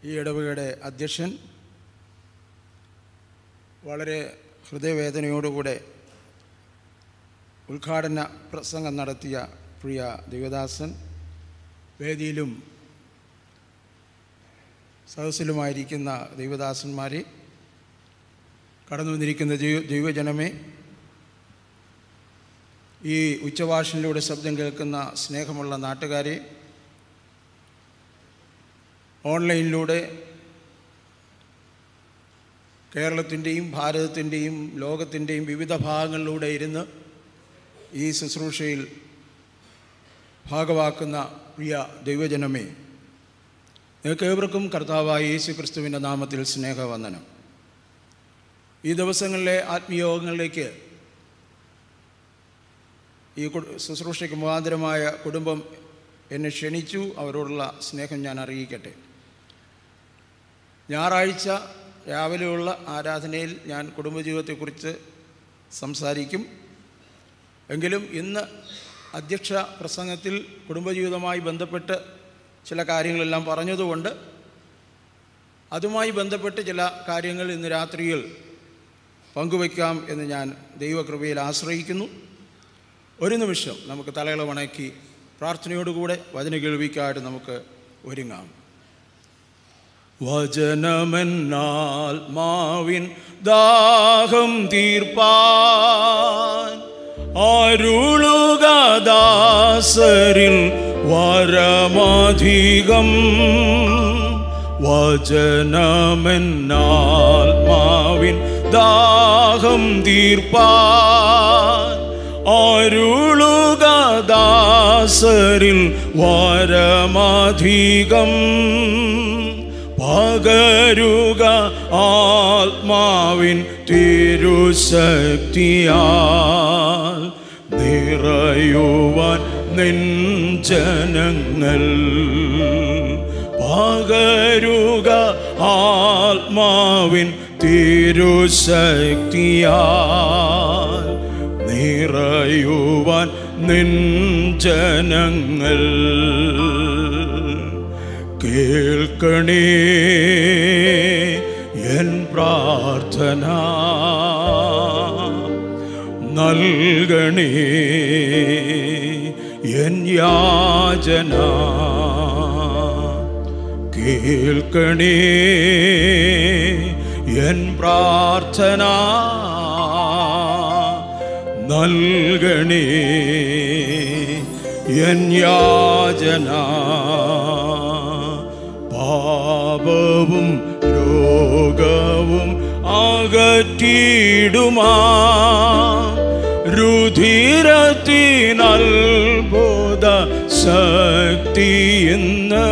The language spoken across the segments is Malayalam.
ഈ ഇടവകയുടെ അധ്യക്ഷൻ വളരെ ഹൃദയവേദനയോടുകൂടെ ഉദ്ഘാടന പ്രസംഗം നടത്തിയ പ്രിയ ദേവദാസൻ വേദിയിലും സദസ്സിലുമായിരിക്കുന്ന ദൈവദാസന്മാരെ കടന്നു വന്നിരിക്കുന്ന ദൈവ ദൈവജനമേ ഈ ഉച്ചഭാഷണിലൂടെ ശബ്ദം കേൾക്കുന്ന സ്നേഹമുള്ള നാട്ടുകാരെ ഓൺലൈനിലൂടെ കേരളത്തിൻ്റെയും ഭാരതത്തിൻ്റെയും ലോകത്തിൻ്റെയും വിവിധ ഭാഗങ്ങളിലൂടെ ഇരുന്ന് ഈ ശുശ്രൂഷയിൽ ഭാഗവാക്കുന്ന പ്രിയ ദൈവജനമേ നിങ്ങൾക്ക് ഏവർക്കും കർത്താവായ യേശു ക്രിസ്തുവിൻ്റെ നാമത്തിൽ സ്നേഹവന്ദനം ഈ ദിവസങ്ങളിലെ ആത്മീയോഗങ്ങളിലേക്ക് ഈ കു- ശുശ്രൂഷയ്ക്ക് മുഖാന്തരമായ കുടുംബം എന്നെ ക്ഷണിച്ചു അവരോടുള്ള സ്നേഹം ഞാൻ അറിയിക്കട്ടെ ഞായറാഴ്ച രാവിലെയുള്ള ആരാധനയിൽ ഞാൻ കുടുംബജീവിതത്തെക്കുറിച്ച് സംസാരിക്കും എങ്കിലും ഇന്ന് അധ്യക്ഷ പ്രസംഗത്തിൽ കുടുംബജീവിതവുമായി ബന്ധപ്പെട്ട് ചില കാര്യങ്ങളെല്ലാം പറഞ്ഞതുകൊണ്ട് അതുമായി ബന്ധപ്പെട്ട് ചില കാര്യങ്ങൾ ഇന്ന് രാത്രിയിൽ പങ്കുവയ്ക്കാം എന്ന് ഞാൻ ദൈവകൃപയിൽ ആശ്രയിക്കുന്നു ഒരു നിമിഷം നമുക്ക് തലകള വണക്കി പ്രാർത്ഥനയോടുകൂടെ വചന കേൾവിക്കായിട്ട് നമുക്ക് ഒരുങ്ങാം വചനമെന്നാൽ മാവിൻ ദാഹം തീർപ്പാൻ അരുളുകദാസരിൽ വരമധികം വചനമെന്നാൽ മാവിൻ ദാഹം തീർപ്പാൻ അരുളുകദാസരിൽ വരമധികം പകരുക ആത്മാവിൻ തിരുശക്തിയാൽ നിറയുവാൻ നിൻ ജനങ്ങൾ പകരുക ആത്മാവിൻ തിരുശക്തിയാൽ നിറയുവാൻ നിൻ ജനങ്ങൾ കേൾക്കണേ എൻ പ്രാർത്ഥന നൽകണേ എൻ യാചന കേൾക്കണേ എൻ പ്രാർത്ഥന നൽകണേ എൻ യാചന പാപവും രോഗവും അകറ്റിടുമാ രുധിരത്തിനൽബോധ ശക്തി ഇന്ന്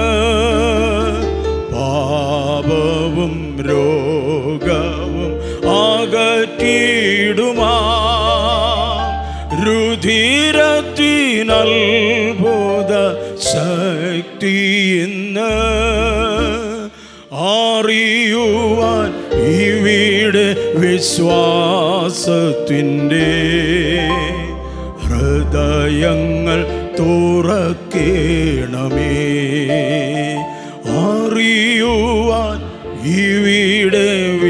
പാപവും രോഗവും അകറ്റിടുമാ രുധിരത്തിനൽബോധ ശക്തി ഇന്ന് അറിയുവാൻ ഇവിടെ വിശ്വാസത്തിൻ്റെ ഹൃദയങ്ങൾ തുറക്കേണമേ അറിയുവാൻ ഇവിടെ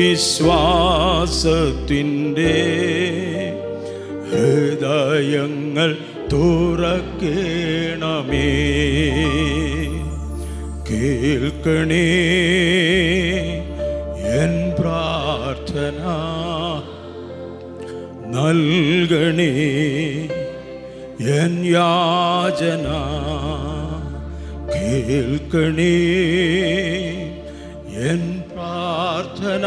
വിശ്വാസത്തിൻ്റെ ഹൃദയങ്ങൾ തുറക്കേണമേ കേൾക്കണേ എൻ പ്രാർത്ഥന നൽകണേ എൻ യാചന കേൾക്കണേ എൻ പ്രാർത്ഥന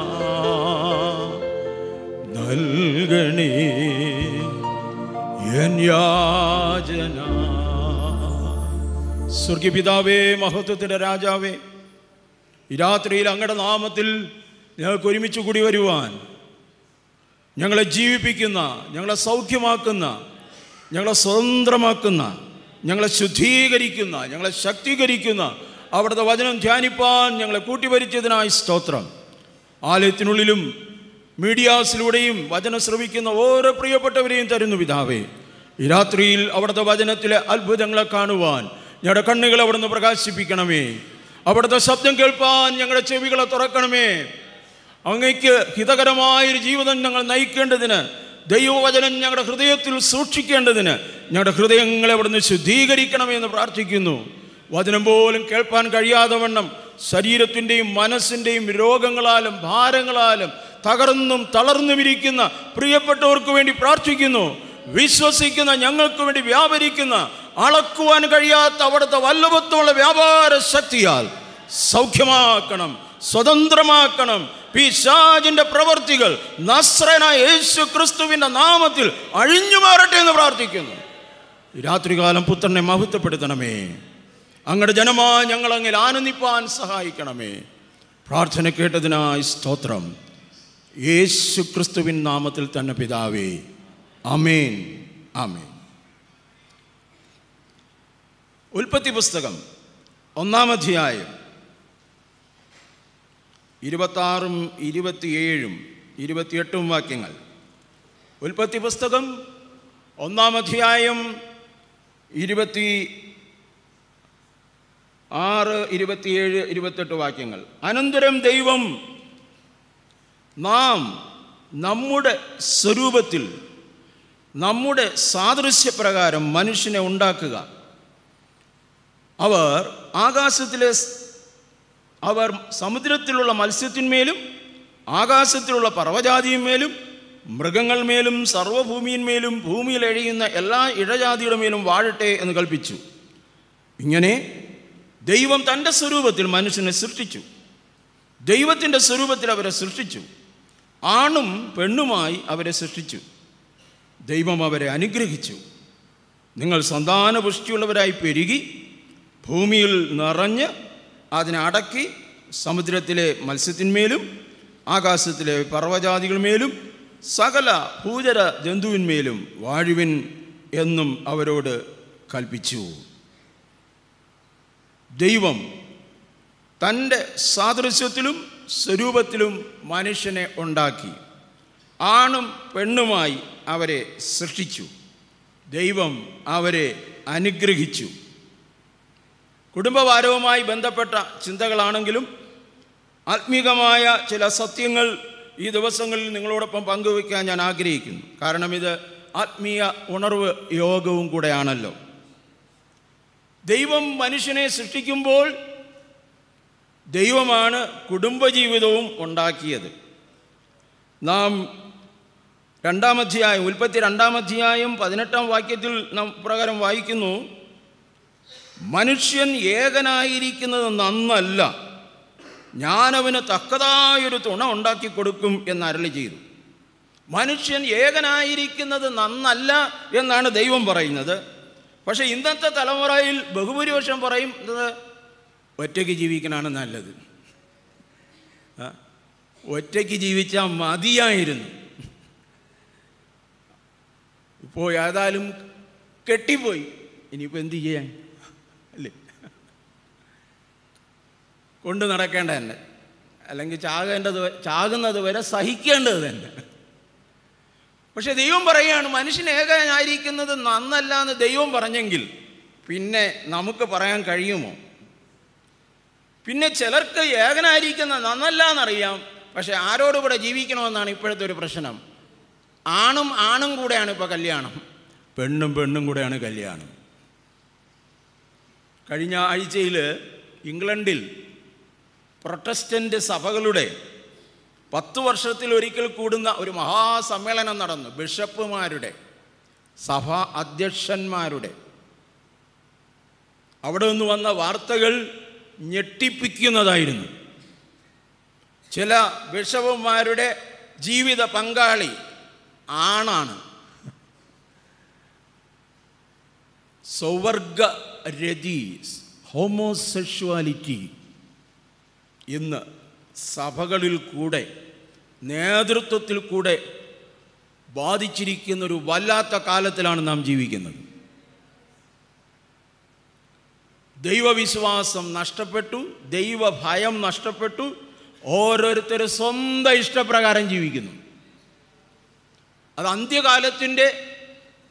നൽകണേ എൻ യാചന സ്വർഗപിതാവേ മഹത്വത്തിൻ്റെ രാജാവേ ഈ രാത്രിയിൽ അങ്ങയുടെ നാമത്തിൽ ഞങ്ങൾക്ക് ഒരുമിച്ച് കൂടി വരുവാൻ ഞങ്ങളെ ജീവിപ്പിക്കുന്ന ഞങ്ങളെ സൗഖ്യമാക്കുന്ന ഞങ്ങളെ സ്വതന്ത്രമാക്കുന്ന ഞങ്ങളെ ശുദ്ധീകരിക്കുന്ന ഞങ്ങളെ ശക്തീകരിക്കുന്ന അവിടുത്തെ വചനം ധ്യാനിപ്പാൻ ഞങ്ങളെ കൂട്ടിവരിച്ചതിനായി സ്തോത്രം ആലയത്തിനുള്ളിലും മീഡിയാസിലൂടെയും വചനം ശ്രവിക്കുന്ന ഓരോ പ്രിയപ്പെട്ടവരെയും തരുന്നു പിതാവേ ഈ രാത്രിയിൽ അവിടുത്തെ വചനത്തിലെ അത്ഭുതങ്ങളെ കാണുവാൻ ഞങ്ങളുടെ കണ്ണുകൾ അവിടുന്ന് പ്രകാശിപ്പിക്കണമേ അവിടുത്തെ ശബ്ദം കേൾപ്പാൻ ഞങ്ങളുടെ ചെവികളെ തുറക്കണമേ അങ്ങയ്ക്ക് ഹിതകരമായൊരു ജീവിതം ഞങ്ങൾ നയിക്കേണ്ടതിന് ദൈവവചനം ഞങ്ങളുടെ ഹൃദയത്തിൽ സൂക്ഷിക്കേണ്ടതിന് ഞങ്ങളുടെ ഹൃദയങ്ങളെ അവിടുന്ന് ശുദ്ധീകരിക്കണമേ എന്ന് പ്രാർത്ഥിക്കുന്നു വചനം പോലും കേൾപ്പാൻ കഴിയാതെ വണ്ണം ശരീരത്തിൻ്റെയും മനസ്സിൻ്റെയും രോഗങ്ങളാലും ഭാരങ്ങളാലും തകർന്നും തളർന്നും ഇരിക്കുന്ന പ്രിയപ്പെട്ടവർക്ക് വേണ്ടി പ്രാർത്ഥിക്കുന്നു വിശ്വസിക്കുന്ന ഞങ്ങൾക്ക് വേണ്ടി വ്യാപരിക്കുന്ന അളക്കുവാൻ കഴിയാത്ത അവിടുത്തെ വല്ലഭത്വമുള്ള വ്യാപാര ശക്തിയാൽ സൗഖ്യമാക്കണം സ്വതന്ത്രമാക്കണം പിശാജിന്റെ പ്രവർത്തികൾ നസ്രനായ യേശു ക്രിസ്തുവിന്റെ നാമത്തിൽ അഴിഞ്ഞു മാറട്ടെ എന്ന് പ്രാർത്ഥിക്കുന്നു ഈ രാത്രികാലം പുത്രനെ മഹത്വപ്പെടുത്തണമേ അങ്ങയുടെ ജനമാ ഞങ്ങൾ അങ്ങിൽ ആനന്ദിപ്പാൻ സഹായിക്കണമേ പ്രാർത്ഥന കേട്ടതിനായി സ്തോത്രം യേശു ക്രിസ്തുവിൻ നാമത്തിൽ തന്നെ പിതാവേ അമേൻ അമേൻ ഉൽപ്പത്തി പുസ്തകം ഒന്നാം അധ്യായം ഇരുപത്താറും ഇരുപത്തിയേഴും ഇരുപത്തിയെട്ടും വാക്യങ്ങൾ ഉൽപ്പത്തി പുസ്തകം ഒന്നാം അധ്യായം ഇരുപത്തി ആറ് ഇരുപത്തിയേഴ് ഇരുപത്തെട്ട് വാക്യങ്ങൾ അനന്തരം ദൈവം നാം നമ്മുടെ സ്വരൂപത്തിൽ നമ്മുടെ സാദൃശ്യപ്രകാരം മനുഷ്യനെ ഉണ്ടാക്കുക അവർ ആകാശത്തിലെ സ്- അവർ സമുദ്രത്തിലുള്ള മത്സ്യത്തിന്മേലും ആകാശത്തിലുള്ള പർവ്വജാതിന്മേലും മൃഗങ്ങൾമേലും സർവ്വഭൂമിയിന്മേലും ഭൂമിയിൽ എഴിയുന്ന എല്ലാ ഇഴജാതിയുടെ മേലും വാഴട്ടെ എന്ന് കൽപ്പിച്ചു ഇങ്ങനെ ദൈവം തൻ്റെ സ്വരൂപത്തിൽ മനുഷ്യനെ സൃഷ്ടിച്ചു ദൈവത്തിൻ്റെ സ്വരൂപത്തിൽ അവരെ സൃഷ്ടിച്ചു ആണും പെണ്ണുമായി അവരെ സൃഷ്ടിച്ചു ദൈവം അവരെ അനുഗ്രഹിച്ചു നിങ്ങൾ സന്താന പുഷ്ടിയുള്ളവരായി പെരുകി ഭൂമിയിൽ നിറഞ്ഞ് അതിനെ അടക്കി സമുദ്രത്തിലെ മത്സ്യത്തിന്മേലും ആകാശത്തിലെ പർവ്വജാതികളുമേലും സകല ഭൂചര ജന്തുവിന്മേലും വാഴുവിൻ എന്നും അവരോട് കൽപ്പിച്ചു ദൈവം തൻ്റെ സാദൃശ്യത്തിലും സ്വരൂപത്തിലും മനുഷ്യനെ ഉണ്ടാക്കി ആണും പെണ്ണുമായി അവരെ സൃഷ്ടിച്ചു ദൈവം അവരെ അനുഗ്രഹിച്ചു കുടുംബഭാരവുമായി ബന്ധപ്പെട്ട ചിന്തകളാണെങ്കിലും ആത്മീകമായ ചില സത്യങ്ങൾ ഈ ദിവസങ്ങളിൽ നിങ്ങളോടൊപ്പം പങ്കുവയ്ക്കാൻ ഞാൻ ആഗ്രഹിക്കുന്നു കാരണം ഇത് ആത്മീയ ഉണർവ് യോഗവും കൂടെയാണല്ലോ ദൈവം മനുഷ്യനെ സൃഷ്ടിക്കുമ്പോൾ ദൈവമാണ് കുടുംബജീവിതവും ഉണ്ടാക്കിയത് നാം രണ്ടാം അധ്യായം ഉൽപ്പത്തി രണ്ടാം അധ്യായം പതിനെട്ടാം വാക്യത്തിൽ നാം പ്രകാരം വായിക്കുന്നു മനുഷ്യൻ ഏകനായിരിക്കുന്നത് നന്നല്ല ഞാനവന് തക്കതായൊരു തുണ ഉണ്ടാക്കി കൊടുക്കും എന്ന് അരളി ചെയ്തു മനുഷ്യൻ ഏകനായിരിക്കുന്നത് നന്നല്ല എന്നാണ് ദൈവം പറയുന്നത് പക്ഷേ ഇന്നത്തെ തലമുറയിൽ ബഹുഭൂരിപക്ഷം പറയുന്നത് ഒറ്റയ്ക്ക് ജീവിക്കണമാണ് നല്ലത് ആ, ഒറ്റയ്ക്ക് ജീവിച്ചാൽ മതിയായിരുന്നു ഇപ്പോൾ ഏതായാലും കെട്ടിപ്പോയി ഇനിയിപ്പോൾ എന്ത് ചെയ്യാൻ അല്ലേ കൊണ്ട് നടക്കേണ്ട തന്നെ അല്ലെങ്കിൽ ചാകേണ്ടത് വ- ചാകുന്നത് വരെ സഹിക്കേണ്ടത് തന്നെ പക്ഷെ ദൈവം പറയുകയാണ് മനുഷ്യൻ ഏകനായിരിക്കുന്നത് നന്നല്ല എന്ന് ദൈവം പറഞ്ഞെങ്കിൽ പിന്നെ നമുക്ക് പറയാൻ കഴിയുമോ പിന്നെ ചിലർക്ക് ഏകനായിരിക്കുന്ന നന്നല്ല എന്നറിയാം പക്ഷെ ആരോട് കൂടെ ജീവിക്കണമെന്നാണ് ഇപ്പോഴത്തെ ഒരു പ്രശ്നം ആണും ആണും കൂടെയാണ് ഇപ്പോൾ കല്യാണം പെണ്ണും പെണ്ണും കൂടെയാണ് കല്യാണം കഴിഞ്ഞ ആഴ്ചയിൽ ഇംഗ്ലണ്ടിൽ പ്രൊട്ടസ്റ്റൻ്റ് സഭകളുടെ പത്ത് വർഷത്തിൽ ഒരിക്കൽ കൂടുന്ന ഒരു മഹാസമ്മേളനം നടന്നു ബിഷപ്പുമാരുടെ സഭാ അധ്യക്ഷന്മാരുടെ അവിടെ നിന്ന് വന്ന വാർത്തകൾ ഞെട്ടിപ്പിക്കുന്നതായിരുന്നു ചില ബിഷപ്പുമാരുടെ ജീവിത പങ്കാളി ആണാണ് സൗവർഗ രതി ഹോമോസെക്ഷുവാലിറ്റി ഇന്ന് സഭകളിൽ കൂടെ നേതൃത്വത്തിൽ കൂടെ ബാധിച്ചിരിക്കുന്ന ഒരു വല്ലാത്ത കാലത്തിലാണ് നാം ജീവിക്കുന്നത് ദൈവവിശ്വാസം നഷ്ടപ്പെട്ടു ദൈവഭയം നഷ്ടപ്പെട്ടു ഓരോരുത്തർ സ്വന്തം ഇഷ്ടപ്രകാരം ജീവിക്കുന്നു അത് അന്ത്യകാലത്തിൻ്റെ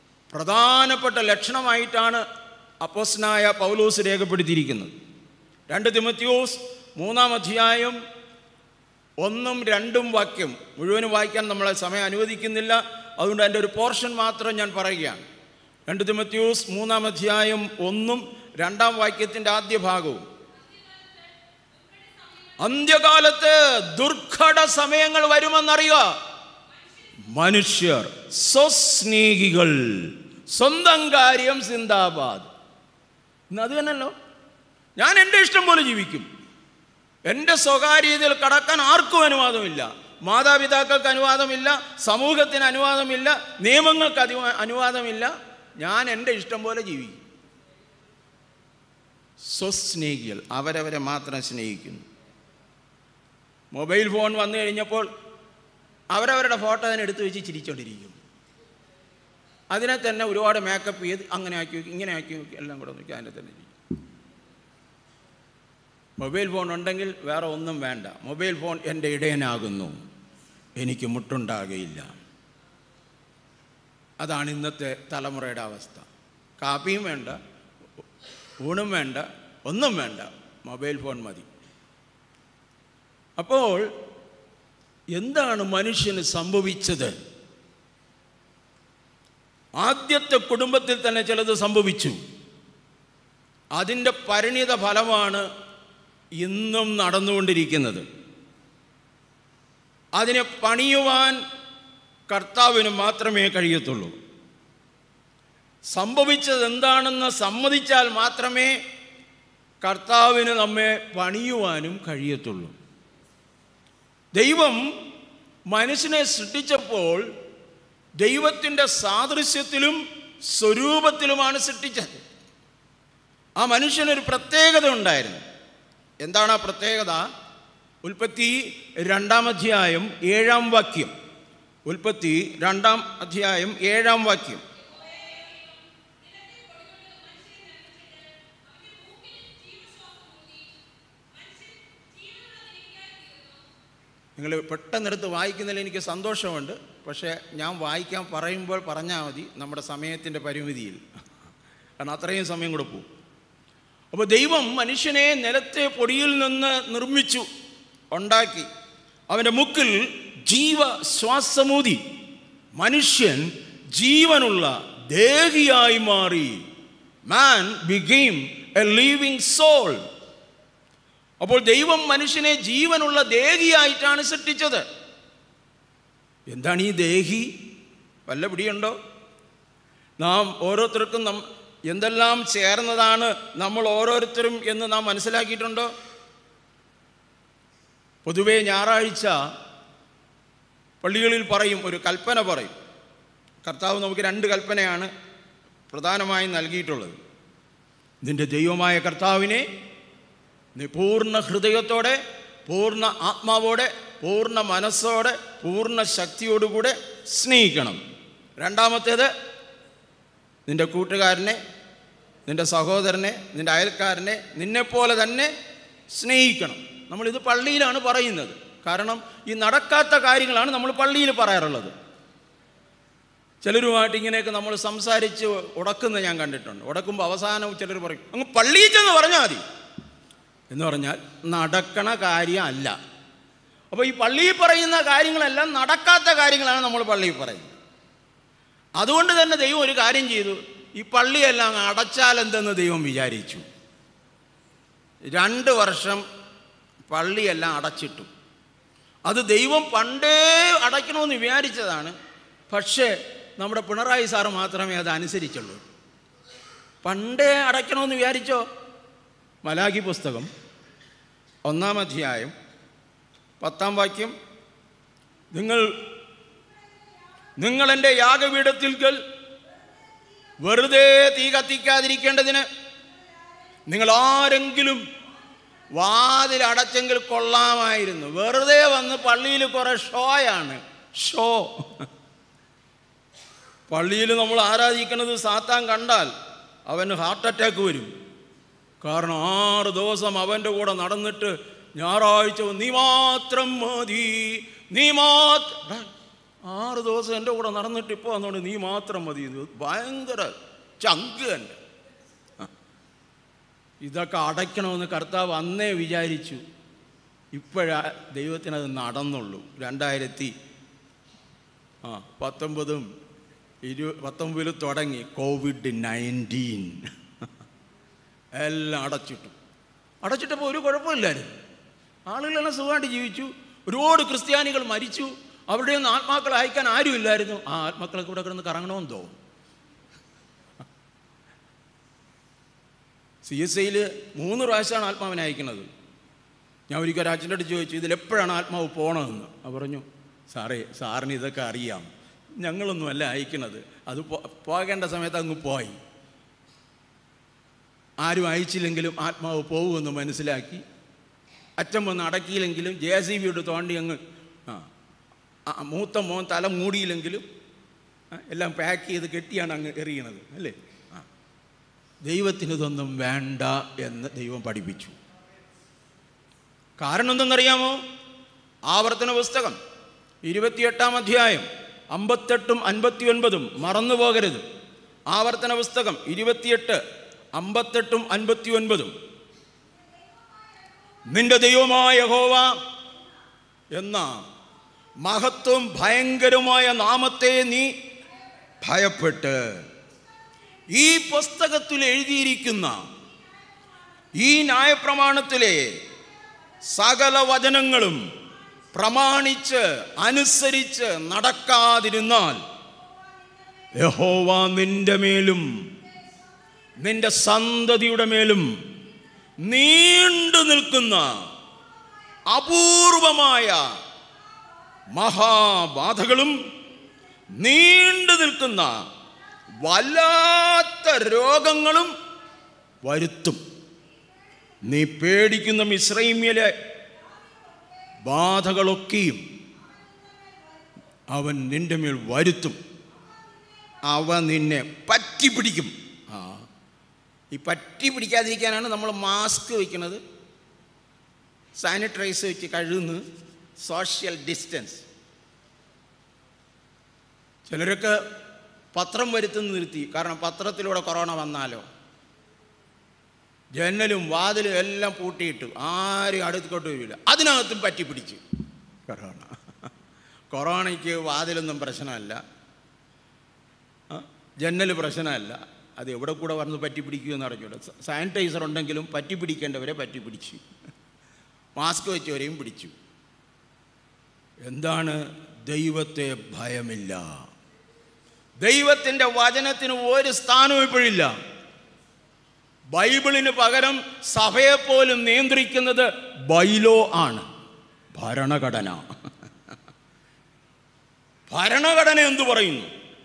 പ്രധാനപ്പെട്ട ലക്ഷണമായിട്ടാണ് അപ്പോസ്നായ പൗലോസ് രേഖപ്പെടുത്തിയിരിക്കുന്നത് രണ്ട് തിമത്യൂസ് മൂന്നാം അധ്യായം ഒന്നും രണ്ടും വാക്യം മുഴുവനും വായിക്കാൻ നമ്മളെ സമയം അനുവദിക്കുന്നില്ല അതുകൊണ്ട് എൻ്റെ ഒരു പോർഷൻ മാത്രം ഞാൻ പറയുകയാണ് രണ്ട് തിമത്യൂസ് മൂന്നാം അധ്യായം ഒന്നും രണ്ടാം വാക്യത്തിൻ്റെ ആദ്യ ഭാഗവും അന്ത്യകാലത്ത് ദുർഘട സമയങ്ങൾ വരുമെന്നറിയുക മനുഷ്യർ സ്വസ്നേഹികൾ സ്വന്തം കാര്യം സിന്ദാബാദ് ഇന്ന് അത് തന്നെയല്ലോ ഞാൻ എൻ്റെ ഇഷ്ടം പോലെ ജീവിക്കും എൻ്റെ സ്വകാര്യതയിൽ കടക്കാൻ ആർക്കും അനുവാദമില്ല മാതാപിതാക്കൾക്ക് അനുവാദമില്ല സമൂഹത്തിന് അനുവാദമില്ല നിയമങ്ങൾക്ക് അനുവാ അനുവാദമില്ല ഞാൻ എൻ്റെ ഇഷ്ടം പോലെ ജീവിക്കും സ്വസ്നേഹികൾ അവരവരെ മാത്രം സ്നേഹിക്കുന്നു മൊബൈൽ ഫോൺ വന്നു കഴിഞ്ഞപ്പോൾ അവരവരുടെ ഫോട്ടോ അതിനെ എടുത്തു വെച്ച് ചിരിച്ചോണ്ടിരിക്കും അതിനെ തന്നെ ഒരുപാട് മേക്കപ്പ് ചെയ്ത് അങ്ങനെ ആക്കി നോക്കി ഇങ്ങനെ ആക്കി നോക്കി എല്ലാം കൂടെ നോക്കി അതിനെ തന്നെ ഇരിക്കും മൊബൈൽ ഫോൺ ഉണ്ടെങ്കിൽ വേറെ ഒന്നും വേണ്ട മൊബൈൽ ഫോൺ എൻ്റെ ഇടയനാകുന്നു എനിക്ക് മുട്ടുണ്ടാകുകയില്ല അതാണ് ഇന്നത്തെ തലമുറയുടെ അവസ്ഥ കാപ്പിയും വേണ്ട ഊണും വേണ്ട ഒന്നും വേണ്ട മൊബൈൽ ഫോൺ മതി അപ്പോൾ എന്താണ് മനുഷ്യന് സംഭവിച്ചത് ആദ്യത്തെ കുടുംബത്തിൽ തന്നെ ചിലത് സംഭവിച്ചു അതിൻ്റെ പരിണിത ഫലമാണ് ഇന്നും നടന്നുകൊണ്ടിരിക്കുന്നത് അതിനെ പണിയുവാൻ കർത്താവിന് മാത്രമേ കഴിയത്തുള്ളൂ സംഭവിച്ചത് എന്താണെന്ന് സമ്മതിച്ചാൽ മാത്രമേ കർത്താവിന് നമ്മെ പണിയുവാനും കഴിയത്തുള്ളൂ ദൈവം മനുഷ്യനെ സൃഷ്ടിച്ചപ്പോൾ ദൈവത്തിൻ്റെ സാദൃശ്യത്തിലും സ്വരൂപത്തിലുമാണ് സൃഷ്ടിച്ചത് ആ മനുഷ്യനൊരു പ്രത്യേകത ഉണ്ടായിരുന്നു എന്താണ് ആ പ്രത്യേകത ഉൽപ്പത്തി രണ്ടാം അധ്യായം ഏഴാം വാക്യം ഉൽപ്പത്തി രണ്ടാം അധ്യായം ഏഴാം വാക്യം നിങ്ങൾ പെട്ടെന്നെടുത്ത് വായിക്കുന്നതിൽ എനിക്ക് സന്തോഷമുണ്ട് പക്ഷേ ഞാൻ വായിക്കാൻ പറയുമ്പോൾ പറഞ്ഞാൽ മതി നമ്മുടെ സമയത്തിൻ്റെ പരിമിതിയിൽ കാരണം അത്രയും സമയം കൂടെ പോകും അപ്പോൾ ദൈവം മനുഷ്യനെ നിലത്തെ പൊടിയിൽ നിന്ന് നിർമ്മിച്ചു ഉണ്ടാക്കി അവൻ്റെ മുക്കിൽ ജീവ ശ്വാസമൂതി മനുഷ്യൻ ജീവനുള്ള ദേഹിയായി മാറി man became a living soul അപ്പോൾ ദൈവം മനുഷ്യനെ ജീവനുള്ള ദേഹിയായിട്ടാണ് സൃഷ്ടിച്ചത് എന്താണ് ഈ ദേഹി വല്ല പിടിയുണ്ടോ നാം ഓരോരുത്തർക്കും നം എന്തെല്ലാം ചേർന്നതാണ് നമ്മൾ ഓരോരുത്തരും എന്ന് നാം മനസ്സിലാക്കിയിട്ടുണ്ടോ പൊതുവേ ഞായറാഴ്ച പള്ളികളിൽ പറയും ഒരു കൽപ്പന പറയും കർത്താവ് നമുക്ക് രണ്ട് കൽപ്പനയാണ് പ്രധാനമായും നൽകിയിട്ടുള്ളത് നിന്റെ ദൈവമായ കർത്താവിനെ നീ പൂർണ്ണ ഹൃദയത്തോടെ പൂർണ്ണ ആത്മാവോടെ പൂർണ്ണ മനസ്സോടെ പൂർണ്ണ ശക്തിയോടുകൂടെ സ്നേഹിക്കണം രണ്ടാമത്തേത് നിന്റെ കൂട്ടുകാരനെ നിന്റെ സഹോദരനെ നിന്റെ അയൽക്കാരനെ നിന്നെപ്പോലെ തന്നെ സ്നേഹിക്കണം നമ്മളിത് പള്ളിയിലാണ് പറയുന്നത് കാരണം ഈ നടക്കാത്ത കാര്യങ്ങളാണ് നമ്മൾ പള്ളിയിൽ പറയാറുള്ളത് ചിലരുമായിട്ട് ഇങ്ങനെയൊക്കെ നമ്മൾ സംസാരിച്ച് ഉടക്കുന്ന ഞാൻ കണ്ടിട്ടുണ്ട് ഉടക്കുമ്പോൾ അവസാനം ചിലർ പറയും അങ്ങ് പള്ളിയിൽ ചെന്ന് പറഞ്ഞാൽ മതി എന്ന് പറഞ്ഞാൽ നടക്കണ കാര്യമല്ല അപ്പോൾ ഈ പള്ളിയിൽ പറയുന്ന കാര്യങ്ങളെല്ലാം നടക്കാത്ത കാര്യങ്ങളാണ് നമ്മൾ പള്ളിയിൽ പറയുന്നത് അതുകൊണ്ട് തന്നെ ദൈവം ഒരു കാര്യം ചെയ്തു ഈ പള്ളിയെല്ലാം അങ്ങ് അടച്ചാൽ എന്തെന്ന് ദൈവം വിചാരിച്ചു രണ്ട് വർഷം പള്ളിയെല്ലാം അടച്ചിട്ടു അത് ദൈവം പണ്ടേ അടയ്ക്കണമെന്ന് വിചാരിച്ചതാണ് പക്ഷേ നമ്മുടെ പിണറായി സാറ് മാത്രമേ അത് അനുസരിച്ചുള്ളൂ പണ്ടേ അടയ്ക്കണമെന്ന് വിചാരിച്ചോ മലാഖി പുസ്തകം ഒന്നാം അധ്യായം പത്താം വാക്യം നിങ്ങൾ നിങ്ങൾ എൻ്റെ യാഗപീഠത്തിൽക്കൽ വെറുതെ തീ കത്തിക്കാതിരിക്കേണ്ടതിന് നിങ്ങൾ ആരെങ്കിലും വാതിൽ അടച്ചെങ്കിൽ കൊള്ളാമായിരുന്നു വെറുതെ വന്ന് പള്ളിയിൽ കുറേ ഷോയാണ് ഷോ പള്ളിയിൽ നമ്മൾ ആരാധിക്കുന്നത് സാത്താൻ കണ്ടാൽ അവന് ഹാർട്ട് അറ്റാക്ക് വരും കാരണം ആറ് ദിവസം അവൻ്റെ കൂടെ നടന്നിട്ട് ഞായറാഴ്ച നീ മാത്രം മതി നീ മാത്രം ആറ് ദിവസം എൻ്റെ കൂടെ നടന്നിട്ട് ഇപ്പോൾ വന്നോണ്ട് നീ മാത്രം മതി എന്ന് ഭയങ്കര ചങ്ക് എൻ്റെ ഇതൊക്കെ അടയ്ക്കണമെന്ന് കർത്താവ് അന്നേ വിചാരിച്ചു ഇപ്പോഴാ ദൈവത്തിനത് നടന്നുള്ളൂ രണ്ടായിരത്തി ആ പത്തൊമ്പതും ഇരു പത്തൊമ്പതിൽ തുടങ്ങി കോവിഡ് നയൻറ്റീൻ എല്ലാം അടച്ചിട്ടു അടച്ചിട്ടപ്പോൾ ഒരു കുഴപ്പമില്ലായിരുന്നു ആളുകളെല്ലാം സുഖമായിട്ട് ജീവിച്ചു ഒരുപാട് ക്രിസ്ത്യാനികൾ മരിച്ചു അവിടെ നിന്ന് ആത്മാക്കളെ അയക്കാൻ ആരുമില്ലായിരുന്നു ആ ആത്മാക്കളൊക്കെ ഇവിടെ കിടന്ന് കറങ്ങണമെന്ന് തോന്നും സി എസ് ഐയിൽ മൂന്ന് പ്രാവശ്യമാണ് ആത്മാവിനെ അയക്കുന്നത് ഞാൻ ഒരിക്കൽ അച്ഛൻ്റെ അടുത്ത് ചോദിച്ചു ഇതിലെപ്പോഴാണ് ആത്മാവ് പോകണമെന്ന് അവർ പറഞ്ഞു സാറേ സാറിന് ഇതൊക്കെ അറിയാം ഞങ്ങളൊന്നുമല്ല അയക്കുന്നത് അത് പോ- പോകേണ്ട സമയത്ത് അങ്ങ് പോയി ആരും അയച്ചില്ലെങ്കിലും ആത്മാവ് പോകുമെന്ന് മനസ്സിലാക്കി അച്ഛൻ വന്ന് അടക്കിയില്ലെങ്കിലും ജെ സി ബിയോട് തോണ്ടി അങ്ങ് ആ ആ, മൂത്ത മോൻ തല മൂടിയില്ലെങ്കിലും ആ, എല്ലാം പാക്ക് ചെയ്ത് കെട്ടിയാണ് അങ്ങ് എറിയണത് അല്ലേ ആ ദൈവത്തിന് ഇതൊന്നും വേണ്ട എന്ന് ദൈവം പഠിപ്പിച്ചു കാരണം എന്തെന്നറിയാമോ ആവർത്തന പുസ്തകം ഇരുപത്തിയെട്ടാം അധ്യായം അമ്പത്തെട്ടും അൻപത്തി ഒൻപതും മറന്നു പോകരുത് ആവർത്തന പുസ്തകം ഇരുപത്തിയെട്ട് അമ്പത്തെട്ടും അൻപത്തി ഒൻപതും നിന്റെ ദൈവമായ യഹോവ എന്ന മഹത്വം ഭയങ്കരമായ നാമത്തെ നീ ഭയപ്പെട്ട് ഈ പുസ്തകത്തിൽ എഴുതിയിരിക്കുന്ന ഈ ന്യായപ്രമാണത്തിലെ സകല വചനങ്ങളും പ്രമാണിച്ച് അനുസരിച്ച് നടക്കാതിരുന്നാൽ യഹോവ നിന്റെ മേലും നിന്റെ സന്തതിയുടെ മേലും നീണ്ടു നിൽക്കുന്ന അപൂർവമായ മഹാബാധകളും നീണ്ടു നിൽക്കുന്ന വല്ലാത്ത രോഗങ്ങളും വരുത്തും നീ പേടിക്കുന്ന മിശ്രൈമ്യലെ ബാധകളൊക്കെയും അവൻ നിന്റെ മേൽ വരുത്തും അവ നിന്നെ പറ്റി പിടിക്കും ആ ഈ പറ്റി പിടിക്കാതിരിക്കാനാണ് നമ്മൾ മാസ്ക് വയ്ക്കുന്നത് സാനിറ്റൈസ് വെച്ച് കഴുകുന്നു സോഷ്യൽ ഡിസ്റ്റൻസ് ചിലരൊക്കെ പത്രം വരുത്തുന്ന നിർത്തി കാരണം പത്രത്തിലൂടെ കൊറോണ വന്നാലോ ജനലും വാതിലും എല്ലാം പൂട്ടിയിട്ടു ആരും അടുത്തോട്ട് വരില്ല അതിനകത്തും പറ്റി പിടിച്ചു കൊറോണ കൊറോണയ്ക്ക് വാതിലൊന്നും പ്രശ്നമല്ല ആ, ജനൽ പ്രശ്നമല്ല അത് എവിടെ കൂടെ വന്ന് പറ്റി പിടിക്കുമെന്ന് അറിഞ്ഞൂടെ സാനിറ്റൈസർ ഉണ്ടെങ്കിലും പറ്റി പിടിക്കേണ്ടവരെ പറ്റി പിടിച്ചു മാസ്ക് വെച്ചവരെയും പിടിച്ചു എന്താണ് ദൈവത്തെ ഭയമില്ല ദൈവത്തിൻ്റെ വചനത്തിന് ഒരു സ്ഥാനവും ഇപ്പോഴില്ല ബൈബിളിന് പകരം സഭയെപ്പോലും നിയന്ത്രിക്കുന്നത് ബൈലോ ആണ് ഭരണഘടന ഭരണഘടന എന്തു പറയുന്നു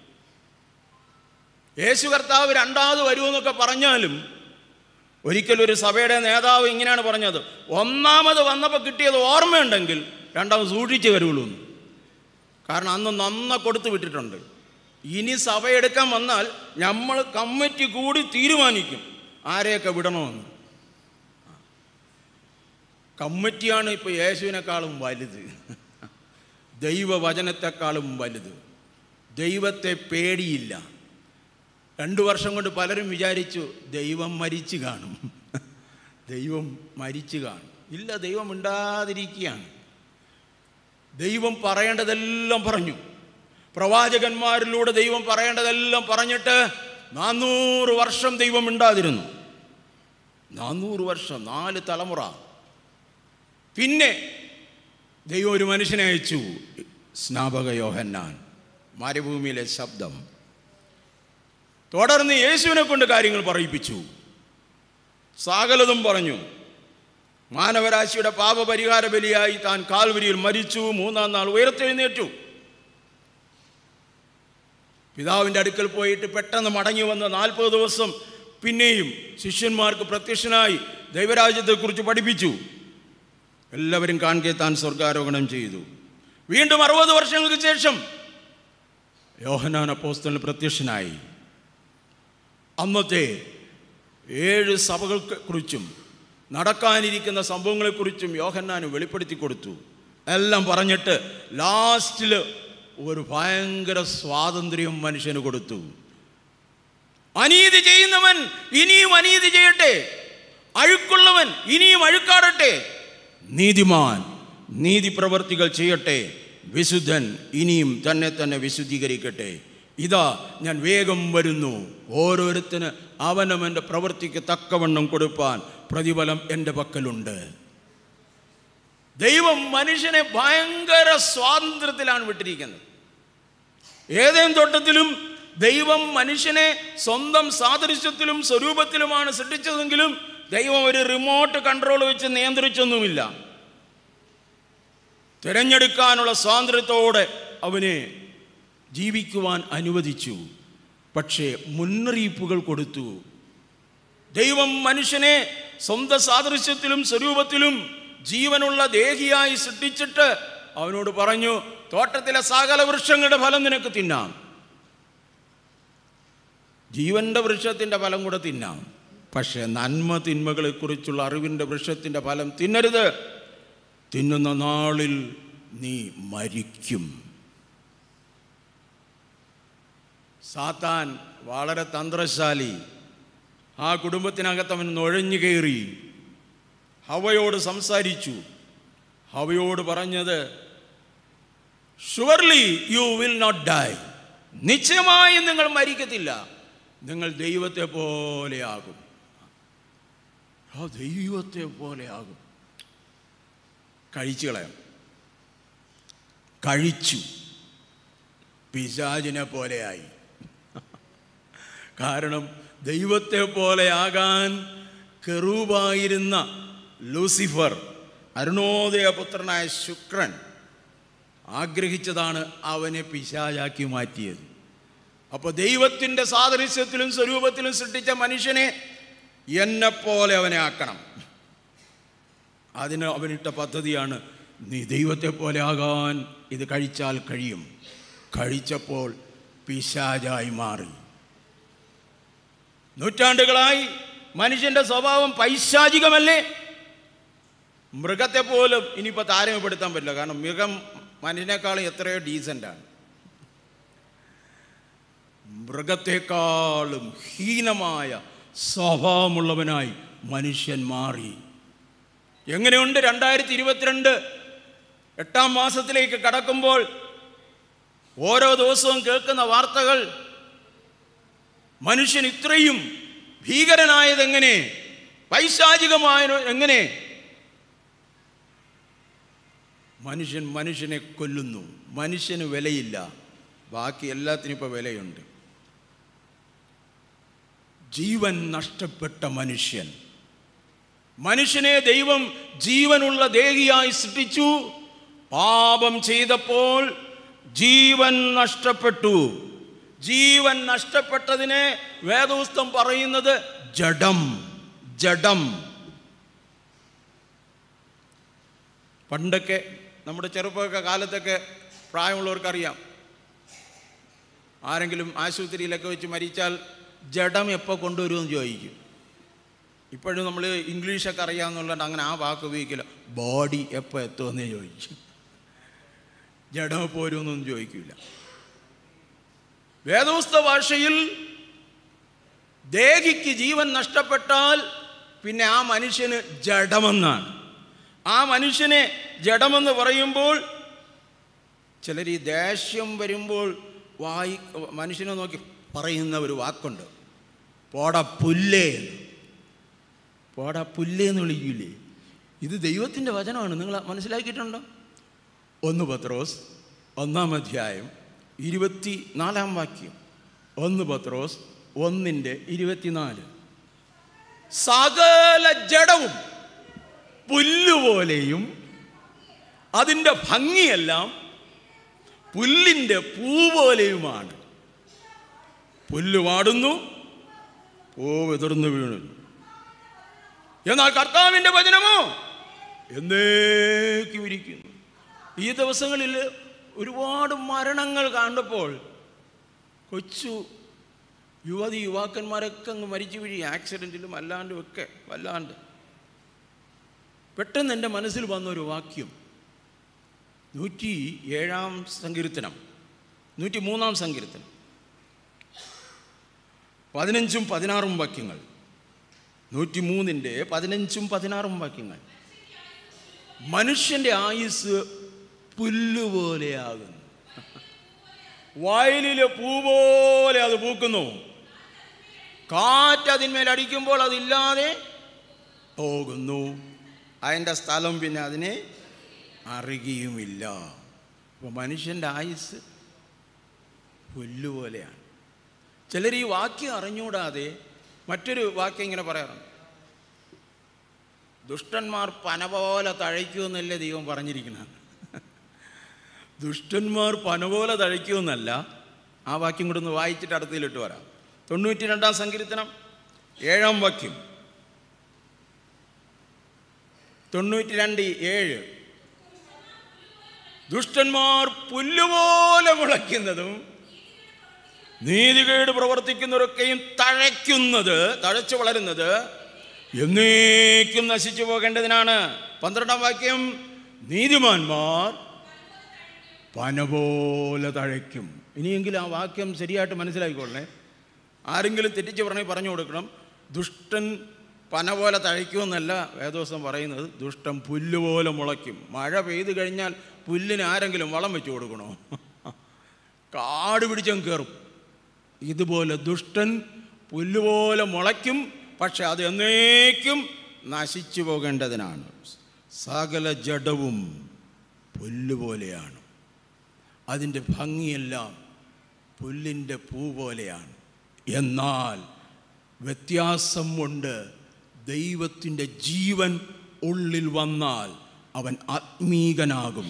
യേശു കർത്താവ് രണ്ടാമത് വരുമെന്നൊക്കെ പറഞ്ഞാലും ഒരിക്കലും ഒരു സഭയുടെ നേതാവ് ഇങ്ങനെയാണ് പറഞ്ഞത് ഒന്നാമത് വന്നപ്പോൾ കിട്ടിയത് ഓർമ്മയുണ്ടെങ്കിൽ രണ്ടാമത് സൂക്ഷിച്ച് വരുള്ളൂ എന്ന്. കാരണം അന്ന് നന്ന കൊടുത്തു വിട്ടിട്ടുണ്ട് ഇനി സഭ എടുക്കാൻ വന്നാൽ നമ്മൾ കമ്മിറ്റി കൂടി തീരുമാനിക്കും ആരെയൊക്കെ വിടണമെന്ന് കമ്മിറ്റിയാണ് ഇപ്പോൾ യേശുവിനേക്കാളും വലുത് ദൈവവചനത്തെക്കാളും വലുത് ദൈവത്തെ പേടിയില്ല രണ്ടു വർഷം കൊണ്ട് പലരും വിചാരിച്ചു ദൈവം മരിച്ചു കാണും ദൈവം മരിച്ചു കാണും ഇല്ല ദൈവം ഉണ്ടാതിരിക്കുകയാണ് ദൈവം പറയേണ്ടതെല്ലാം പറഞ്ഞു പ്രവാചകന്മാരിലൂടെ ദൈവം പറയേണ്ടതെല്ലാം പറഞ്ഞിട്ട് നാനൂറ് വർഷം ദൈവം ഉണ്ടാതിരുന്നു നാനൂറ് വർഷം നാല് തലമുറ പിന്നെ ദൈവം ഒരു മനുഷ്യനെ അയച്ചു സ്നാപക യോഹന്നാൻ മരുഭൂമിയിലെ ശബ്ദം തുടർന്ന് യേശുവിനെ കൊണ്ട് കാര്യങ്ങൾ പറയിപ്പിച്ചു സകലതും പറഞ്ഞു മാനവരാശിയുടെ പാപപരിഹാര ബലിയായി താൻ കാൽവരിയിൽ മരിച്ചു മൂന്നാം നാൾ ഉയർത്തെഴുന്നേറ്റു പിതാവിൻ്റെ അടുക്കൽ പോയിട്ട് പെട്ടെന്ന് മടങ്ങി വന്ന് നാൽപ്പത് ദിവസം പിന്നെയും ശിഷ്യന്മാർക്ക് പ്രത്യക്ഷനായി ദൈവരാജ്യത്തെക്കുറിച്ച് പഠിപ്പിച്ചു എല്ലാവരും കാണുകെ താൻ സ്വർഗാരോഹണം ചെയ്തു വീണ്ടും അറുപത് വർഷങ്ങൾക്ക് ശേഷം യോഹനാൻ അപ്പോസ്തലിന് പ്രത്യക്ഷനായി അന്നത്തെ ഏഴ് സഭകൾക്ക് കുറിച്ചും നടക്കാനിരിക്കുന്ന സംഭവങ്ങളെക്കുറിച്ചും യോഹന്നാന് വെളിപ്പെടുത്തി കൊടുത്തു എല്ലാം പറഞ്ഞിട്ട് ലാസ്റ്റിൽ ഒരു ഭയങ്കര സ്വാതന്ത്ര്യം മനുഷ്യന് കൊടുത്തു അനീതി ചെയ്യുന്നവൻ ഇനിയും അനീതി ചെയ്യട്ടെ അഴുക്കുള്ളവൻ ഇനിയും അഴുക്കാടട്ടെ നീതിമാൻ നീതി പ്രവർത്തികൾ ചെയ്യട്ടെ വിശുദ്ധൻ ഇനിയും തന്നെ തന്നെ വിശുദ്ധീകരിക്കട്ടെ ഇതാ ഞാൻ വേഗം വരുന്നു ഓരോരുത്തന് അവനവൻ്റെ പ്രവൃത്തിക്ക് തക്കവണ്ണം കൊടുപ്പാൻ പ്രതിഫലം എൻ്റെ പക്കലുണ്ട് ദൈവം മനുഷ്യനെ ഭയങ്കര സ്വാതന്ത്ര്യത്തിലാണ് വിട്ടിരിക്കുന്നത് ഏതേം തോട്ടത്തിലും ദൈവം മനുഷ്യനെ സ്വന്തം സാദൃശ്യത്തിലും സ്വരൂപത്തിലുമാണ് സൃഷ്ടിച്ചതെങ്കിലും ദൈവം ഒരു റിമോട്ട് കൺട്രോൾ വെച്ച് നിയന്ത്രിച്ചൊന്നുമില്ല തിരഞ്ഞെടുക്കാനുള്ള സ്വാതന്ത്ര്യത്തോടെ അവനെ ജീവിക്കുവാൻ അനുവദിച്ചു പക്ഷേ മുന്നറിയിപ്പുകൾ കൊടുത്തു ദൈവം മനുഷ്യനെ സ്വന്തം സാദൃശ്യത്തിലും സ്വരൂപത്തിലും ജീവനുള്ള ദേഹിയായി സൃഷ്ടിച്ചിട്ട് അവനോട് പറഞ്ഞു തോട്ടത്തിലെ സകല വൃക്ഷങ്ങളുടെ ഫലം നിനക്ക് തിന്നാം ജീവന്റെ വൃക്ഷത്തിൻ്റെ ഫലം കൂടെ തിന്നാം പക്ഷേ നന്മ തിന്മകളെക്കുറിച്ചുള്ള അറിവിൻ്റെ വൃക്ഷത്തിൻ്റെ ഫലം തിന്നരുത് തിന്നുന്ന നാളിൽ നീ മരിക്കും സാത്താൻ വളരെ തന്ത്രശാലി ആ കുടുംബത്തിനകത്ത് അവൻ നുഴഞ്ഞു കയറി ഹവയോട് സംസാരിച്ചു ഹവയോട് പറഞ്ഞത് surely you will not die നിശ്ചയമായും നിങ്ങൾ മരിക്കത്തില്ല നിങ്ങൾ ദൈവത്തെ പോലെയാകും ആ ദൈവത്തെ പോലെയാകും കഴിച്ചു കളയാം കഴിച്ചു പിശാചിനെ പോലെയായി കാരണം ദൈവത്തെ പോലെയാകാൻ കെറൂബായിരുന്ന ലൂസിഫർ അരുണോദയ പുത്രനായ ശുക്രൻ ആഗ്രഹിച്ചതാണ് അവനെ പിശാചാക്കി മാറ്റിയത് അപ്പോൾ ദൈവത്തിൻ്റെ സാദൃശ്യത്തിലും സ്വരൂപത്തിലും സൃഷ്ടിച്ച മനുഷ്യനെ എന്നെപ്പോലെ അവനെ ആക്കണം അതിന് അവനിട്ട പദ്ധതിയാണ് നീ ദൈവത്തെ പോലെ ആകാൻ ഇത് കഴിച്ചാൽ കഴിയും കഴിച്ചപ്പോൾ പിശാചായി മാറി നൂറ്റാണ്ടുകളായി മനുഷ്യന്റെ സ്വഭാവം പൈശാചികമല്ലേ മൃഗത്തെ പോലും ഇനിയിപ്പോൾ താരതമ്യപ്പെടുത്താൻ പറ്റില്ല കാരണം മൃഗം മനുഷ്യനേക്കാളും എത്രയോ ഡീസൻ്റാണ് മൃഗത്തെക്കാളും ഹീനമായ സ്വഭാവമുള്ളവനായി മനുഷ്യൻ മാറി എങ്ങനെയുണ്ട് രണ്ടായിരത്തി ഇരുപത്തിരണ്ട് എട്ടാം മാസത്തിലേക്ക് കടക്കുമ്പോൾ ഓരോ ദിവസവും കേൾക്കുന്ന വാർത്തകൾ മനുഷ്യൻ ഇത്രയും ഭീകരനായത് എങ്ങനെ പൈശാചികമായ എങ്ങനെ മനുഷ്യൻ മനുഷ്യനെ കൊല്ലുന്നു മനുഷ്യന് വിലയില്ല ബാക്കി എല്ലാത്തിനും ഇപ്പോൾ വിലയുണ്ട് ജീവൻ നഷ്ടപ്പെട്ട മനുഷ്യൻ മനുഷ്യനെ ദൈവം ജീവനുള്ള ദേഹിയായി സൃഷ്ടിച്ചു പാപം ചെയ്തപ്പോൾ ജീവൻ നഷ്ടപ്പെട്ടു ജീവൻ നഷ്ടപ്പെട്ടതിനെ വേദപുസ്തം പറയുന്നത് ജഡം ജഡം പണ്ടൊക്കെ നമ്മുടെ ചെറുപ്പമൊക്കെ കാലത്തൊക്കെ പ്രായമുള്ളവർക്കറിയാം ആരെങ്കിലും ആശുപത്രിയിലൊക്കെ വെച്ച് മരിച്ചാൽ ജഡം എപ്പോൾ കൊണ്ടുവരുമെന്ന് ചോദിക്കും ഇപ്പോഴും നമ്മൾ ഇംഗ്ലീഷൊക്കെ അറിയാമെന്നുള്ളത് അങ്ങനെ ആ വാക്ക് ഉപയോഗിക്കില്ല ബോഡി എപ്പോൾ എത്തുമെന്ന് ചോദിക്കും ജഡം എപ്പോൾ വരുമെന്നൊന്നും ചോദിക്കില്ല വേദോസ്ത ഭാഷയിൽ ദേഹിക്ക് ജീവൻ നഷ്ടപ്പെട്ടാൽ പിന്നെ ആ മനുഷ്യന് ജഡമെന്നാണ് ആ മനുഷ്യനെ ജഡമെന്ന് പറയുമ്പോൾ ചിലർ ഈ ദേഷ്യം വരുമ്പോൾ വായി മനുഷ്യനെ നോക്കി പറയുന്ന ഒരു വാക്കുണ്ട് പോട പുല്ലേ എന്ന്. പോട പുല്ലേ എന്ന് വിളിക്കൂലേ ഇത് ദൈവത്തിൻ്റെ വചനമാണ് നിങ്ങൾ മനസ്സിലാക്കിയിട്ടുണ്ടോ ഒന്ന് പത്രോസ് ഒന്നാം അധ്യായം ഇരുപത്തി നാലാം വാക്യം ഒന്ന് പത്രോസ് ഒന്നിൻ്റെ ഇരുപത്തിനാല് സകല ജഡവും പുല്ലുപോലെയും അതിൻ്റെ ഭംഗിയെല്ലാം പുല്ലിൻ്റെ പൂ പോലെയുമാണ് പുല്ല് വാടുന്നു പൂ വിതർന്നു വീണു എന്നാൽ കർത്താവിൻ്റെ വചനമോ എന്നേക്കും ഇരിക്കുന്നു ഈ ദിവസങ്ങളിൽ ഒരുപാട് മരണങ്ങൾ കണ്ടപ്പോൾ കൊച്ചു യുവതി യുവാക്കന്മാരൊക്കെ അങ്ങ് മരിച്ചു വീഴി ആക്സിഡൻറ്റിലും അല്ലാണ്ടും ഒക്കെ വല്ലാണ്ട് പെട്ടെന്ന് എൻ്റെ മനസ്സിൽ വന്ന ഒരു വാക്യം നൂറ്റി ഏഴാം സങ്കീർത്തനം നൂറ്റി മൂന്നാം സങ്കീർത്തനം പതിനഞ്ചും പതിനാറും വാക്യങ്ങൾ നൂറ്റി മൂന്നിൻ്റെ പതിനഞ്ചും പതിനാറും വാക്യങ്ങൾ മനുഷ്യൻ്റെ ആയുസ് പുല്ലുപോലെയാകുന്നു വയലിലെ പൂ പോലെ അത് പൂക്കുന്നു കാറ്റ് അതിന്മേൽ അടിക്കുമ്പോൾ അതില്ലാതെ പോകുന്നു അതിൻ്റെ സ്ഥലം പിന്നെ അതിനെ അറിയുകയുമില്ല അപ്പോൾ മനുഷ്യൻ്റെ ആയുസ് പുല്ലുപോലെയാണ് ചിലർ ഈ വാക്യം അറിഞ്ഞുകൂടാതെ മറ്റൊരു വാക്യം ഇങ്ങനെ പറയാറുണ്ട് ദുഷ്ടന്മാർ പന പോലെ തഴയ്ക്കുമെന്നല്ലേ ദൈവം പറഞ്ഞിരിക്കുന്നത് ദുഷ്ടന്മാർ പന പോലെ തഴയ്ക്കുമെന്നല്ല ആ വാക്യം കൂടെ ഒന്ന് വായിച്ചിട്ട് അടുത്തതിലിട്ട് വരാം തൊണ്ണൂറ്റി രണ്ടാം സങ്കീർത്തനം ഏഴാം വാക്യം തൊണ്ണൂറ്റി രണ്ട് ഏഴ് ദുഷ്ടന്മാർ പുല്ലുപോലെ മുളയ്ക്കുന്നതും നീതികേട് പ്രവർത്തിക്കുന്നവരൊക്കെയും തഴയ്ക്കുന്നത് തഴച്ചു വളരുന്നത് എന്നേക്കും നശിച്ചു പോകേണ്ടതിനാണ് പന്ത്രണ്ടാം വാക്യം നീതിമാന്മാർ പന പോലെ തഴയ്ക്കും ഇനിയെങ്കിലും ആ വാക്യം ശരിയായിട്ട് മനസ്സിലാക്കിക്കൊള്ളേ ആരെങ്കിലും തെറ്റിച്ച് പറഞ്ഞ് പറഞ്ഞു കൊടുക്കണം ദുഷ്ടൻ പന പോലെ തഴയ്ക്കുമെന്നല്ല വേദോസം പറയുന്നത് ദുഷ്ടൻ പുല്ല് പോലെ മുളയ്ക്കും മഴ പെയ്തു കഴിഞ്ഞാൽ പുല്ലിന് ആരെങ്കിലും വളം വെച്ച് കൊടുക്കണോ കാട് പിടിച്ചങ്ങ് കയറും ഇതുപോലെ ദുഷ്ടൻ പുല്ലുപോലെ മുളയ്ക്കും പക്ഷെ അത് എന്നേക്കും നശിച്ചു പോകേണ്ടതിനാണ് സകല ജഡവും പുല്ലുപോലെയാണ് അതിൻ്റെ ഭംഗിയെല്ലാം പുല്ലിൻ്റെ പൂ പോലെയാണ് എന്നാൽ വ്യത്യാസം കൊണ്ട് ദൈവത്തിൻ്റെ ജീവൻ ഉള്ളിൽ വന്നാൽ അവൻ ആത്മീകനാകും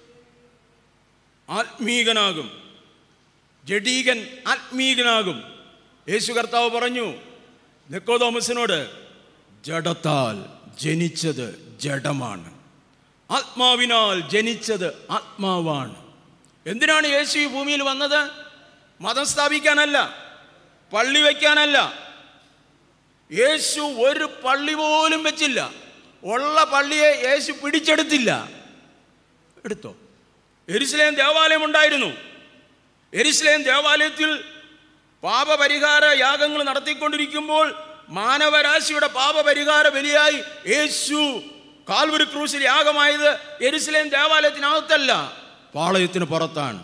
ആത്മീകനാകും ജഡീകൻ ആത്മീകനാകും യേശു കർത്താവ് പറഞ്ഞു നിക്കോതോമസിനോട് ജഡത്താൽ ജനിച്ചത് ജഡമാണ് ആത്മാവിനാൽ ജനിച്ചത് ആത്മാവാണ് എന്തിനാണ് യേശു ഈ ഭൂമിയിൽ വന്നത് മതം സ്ഥാപിക്കാനല്ല പള്ളി വയ്ക്കാനല്ല യേശു ഒരു പള്ളി പോലും വെച്ചില്ല ഉള്ള പള്ളിയെ യേശു പിടിച്ചെടുത്തില്ല എടുത്തോ എരിശിലേം ദേവാലയം ഉണ്ടായിരുന്നു എരിശിലേം ദേവാലയത്തിൽ പാപപരിഹാര യാഗങ്ങൾ നടത്തിക്കൊണ്ടിരിക്കുമ്പോൾ മാനവരാശിയുടെ പാപപരിഹാര ബലിയായി യേശു കാൽവരി ക്രൂശിൽ യാഗമായത് എരിശിലേം ദേവാലയത്തിനകത്തല്ല പാളയത്തിന് പുറത്താണ്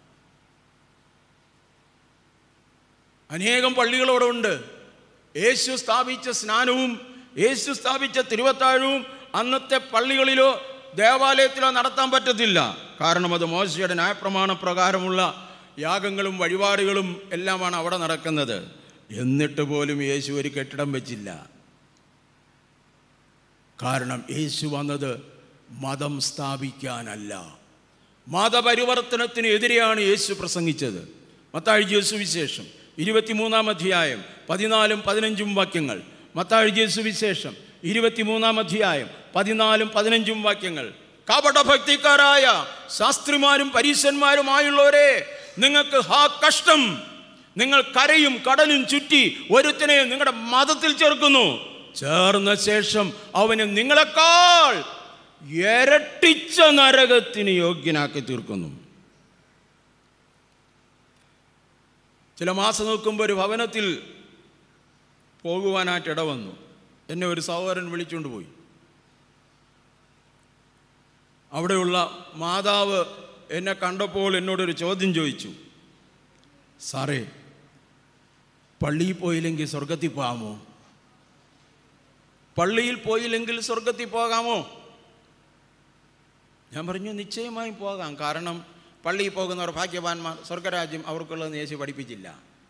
അനേകം പള്ളികളവിടെ ഉണ്ട് യേശു സ്ഥാപിച്ച സ്നാനവും യേശു സ്ഥാപിച്ച തിരുവത്താഴവും അന്നത്തെ പള്ളികളിലോ ദേവാലയത്തിലോ നടത്താൻ പറ്റത്തില്ല കാരണം അത് മോശയുടെ ന്യായപ്രമാണ പ്രകാരമുള്ള യാഗങ്ങളും വഴിപാടുകളും എല്ലാമാണ് അവിടെ നടക്കുന്നത് എന്നിട്ട് പോലും യേശു ഒരു കെട്ടിടം വെച്ചില്ല കാരണം യേശു വന്നത് മതം സ്ഥാപിക്കാനല്ല മതപരിവർത്തനത്തിന് എതിരെയാണ് യേശു പ്രസംഗിച്ചത് മത്താഴ്ച സുവിശേഷം ഇരുപത്തിമൂന്നാം അധ്യായം പതിനാലും പതിനഞ്ചും വാക്യങ്ങൾ മത്താഴ്ച സുവിശേഷം ഇരുപത്തിമൂന്നാം അധ്യായം പതിനാലും പതിനഞ്ചും വാക്യങ്ങൾ കപടഭക്തിക്കാരായ ശാസ്ത്രിമാരും പരീശന്മാരുമായുള്ളവരെ നിങ്ങൾക്ക് ഹാ കഷ്ടം നിങ്ങൾ കരയും കടലും ചുറ്റി ഒരുത്തനെയും നിങ്ങളുടെ മതത്തിൽ ചേർക്കുന്നു ചേർന്ന ശേഷം അവന് നിങ്ങളെക്കാൾ ഇരട്ടിച്ച നരകത്തിന് യോഗ്യനാക്കി തീർക്കുന്നു ചില മാസം നോക്കുമ്പോൾ ഒരു ഭവനത്തിൽ പോകുവാനായിട്ട് ഇടവന്നു എന്നെ ഒരു സഹോദരൻ വിളിച്ചുകൊണ്ട് പോയി അവിടെയുള്ള മാതാവ് എന്നെ കണ്ടപ്പോൾ എന്നോടൊരു ചോദ്യം ചോദിച്ചു സാറേ പള്ളിയിൽ പോയില്ലെങ്കിൽ സ്വർഗത്തിൽ പോകാമോ പള്ളിയിൽ പോയില്ലെങ്കിൽ സ്വർഗത്തിൽ പോകാമോ ഞാൻ പറഞ്ഞു നിശ്ചയമായും പോകാം കാരണം പള്ളിയിൽ പോകുന്നവർ ഭാഗ്യവാന്മാർ സ്വർഗരാജ്യം അവർക്കുള്ളതെന്ന് യേശു പഠിപ്പിച്ചില്ല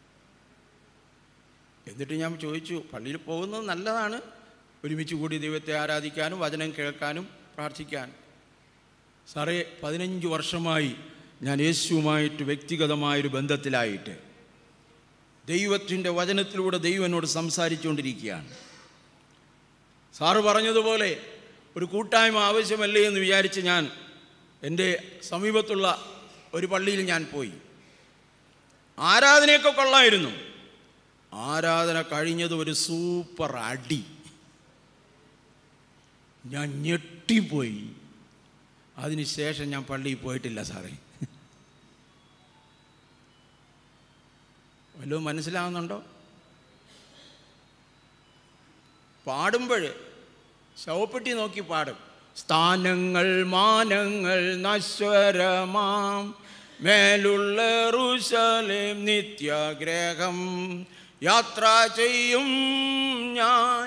എന്നിട്ട് ഞാൻ ചോദിച്ചു പള്ളിയിൽ പോകുന്നത് നല്ലതാണ് ഒരുമിച്ച് കൂടി ദൈവത്തെ ആരാധിക്കാനും വചനം കേൾക്കാനും പ്രാർത്ഥിക്കാനും സാറേ പതിനഞ്ച് വർഷമായി ഞാൻ യേശുവുമായിട്ട് വ്യക്തിഗതമായൊരു ബന്ധത്തിലായിട്ട് ദൈവത്തിൻ്റെ വചനത്തിലൂടെ ദൈവം എന്നോട് സംസാരിച്ചുകൊണ്ടിരിക്കുകയാണ് സാറ് പറഞ്ഞതുപോലെ ഒരു കൂട്ടായ്മ ആവശ്യമല്ലേ എന്ന് വിചാരിച്ച് ഞാൻ എൻ്റെ സമീപത്തുള്ള ഒരു പള്ളിയിൽ ഞാൻ പോയി ആരാധനയൊക്കെ കൊള്ളായിരുന്നു ആരാധന കഴിഞ്ഞത് ഒരു സൂപ്പർ അടി ഞാൻ ഞെട്ടിപ്പോയി അതിനുശേഷം ഞാൻ പള്ളിയിൽ പോയിട്ടില്ല സാറേ വല്ലതും മനസ്സിലാവുന്നുണ്ടോ പാടുമ്പോൾ ശവപ്പെട്ടി നോക്കി പാടും സ്ഥാനങ്ങൾ മാനങ്ങൾ നശ്വരമാം മേലുള്ള റുശലേം നിത്യഗ്രഹം യാത്ര ചെയ്യും ഞാൻ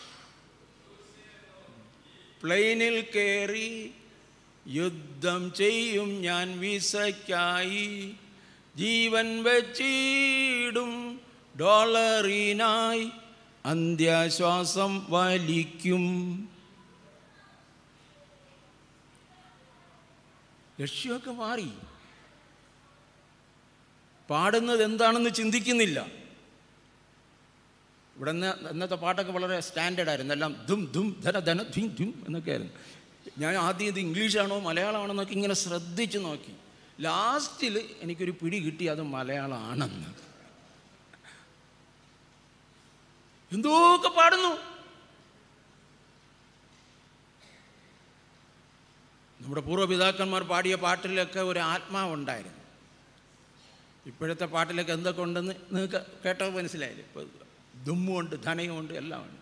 പ്ലെയിനിൽ കയറി യുദ്ധം ചെയ്യും ഞാൻ വിസയ്ക്കായി ജീവൻ വച്ചിടും ഡോളറിനായി അന്ത്യശ്വാസം വലിക്കും ലക്ഷ്യമൊക്കെ മാറി പാടുന്നത് എന്താണെന്ന് ചിന്തിക്കുന്നില്ല ഇവിടെ നിന്ന് ഇന്നത്തെ പാട്ടൊക്കെ വളരെ സ്റ്റാൻഡേർഡ് ആയിരുന്നു എല്ലാം ധും ധും ധന ധന ധിം ധും എന്നൊക്കെ ആയിരുന്നു ഞാൻ ആദ്യം ഇത് ഇംഗ്ലീഷാണോ മലയാളമാണോ എന്നൊക്കെ ഇങ്ങനെ ശ്രദ്ധിച്ച് നോക്കി ലാസ്റ്റിൽ എനിക്കൊരു പിടി കിട്ടി അത് മലയാളമാണെന്ന് എന്തൊക്കെ പാടുന്നു നമ്മുടെ പൂർവ്വപിതാക്കന്മാർ പാടിയ പാട്ടിലൊക്കെ ഒരു ആത്മാവുണ്ടായിരുന്നു ഇപ്പോഴത്തെ പാട്ടിലൊക്കെ എന്തൊക്കെ ഉണ്ടെന്ന് നിങ്ങൾക്ക് കേട്ടോ മനസ്സിലായില്ലേ ഇപ്പോൾ ദുമ്മുണ്ട് ധനയുമുണ്ട് എല്ലാം ഉണ്ട്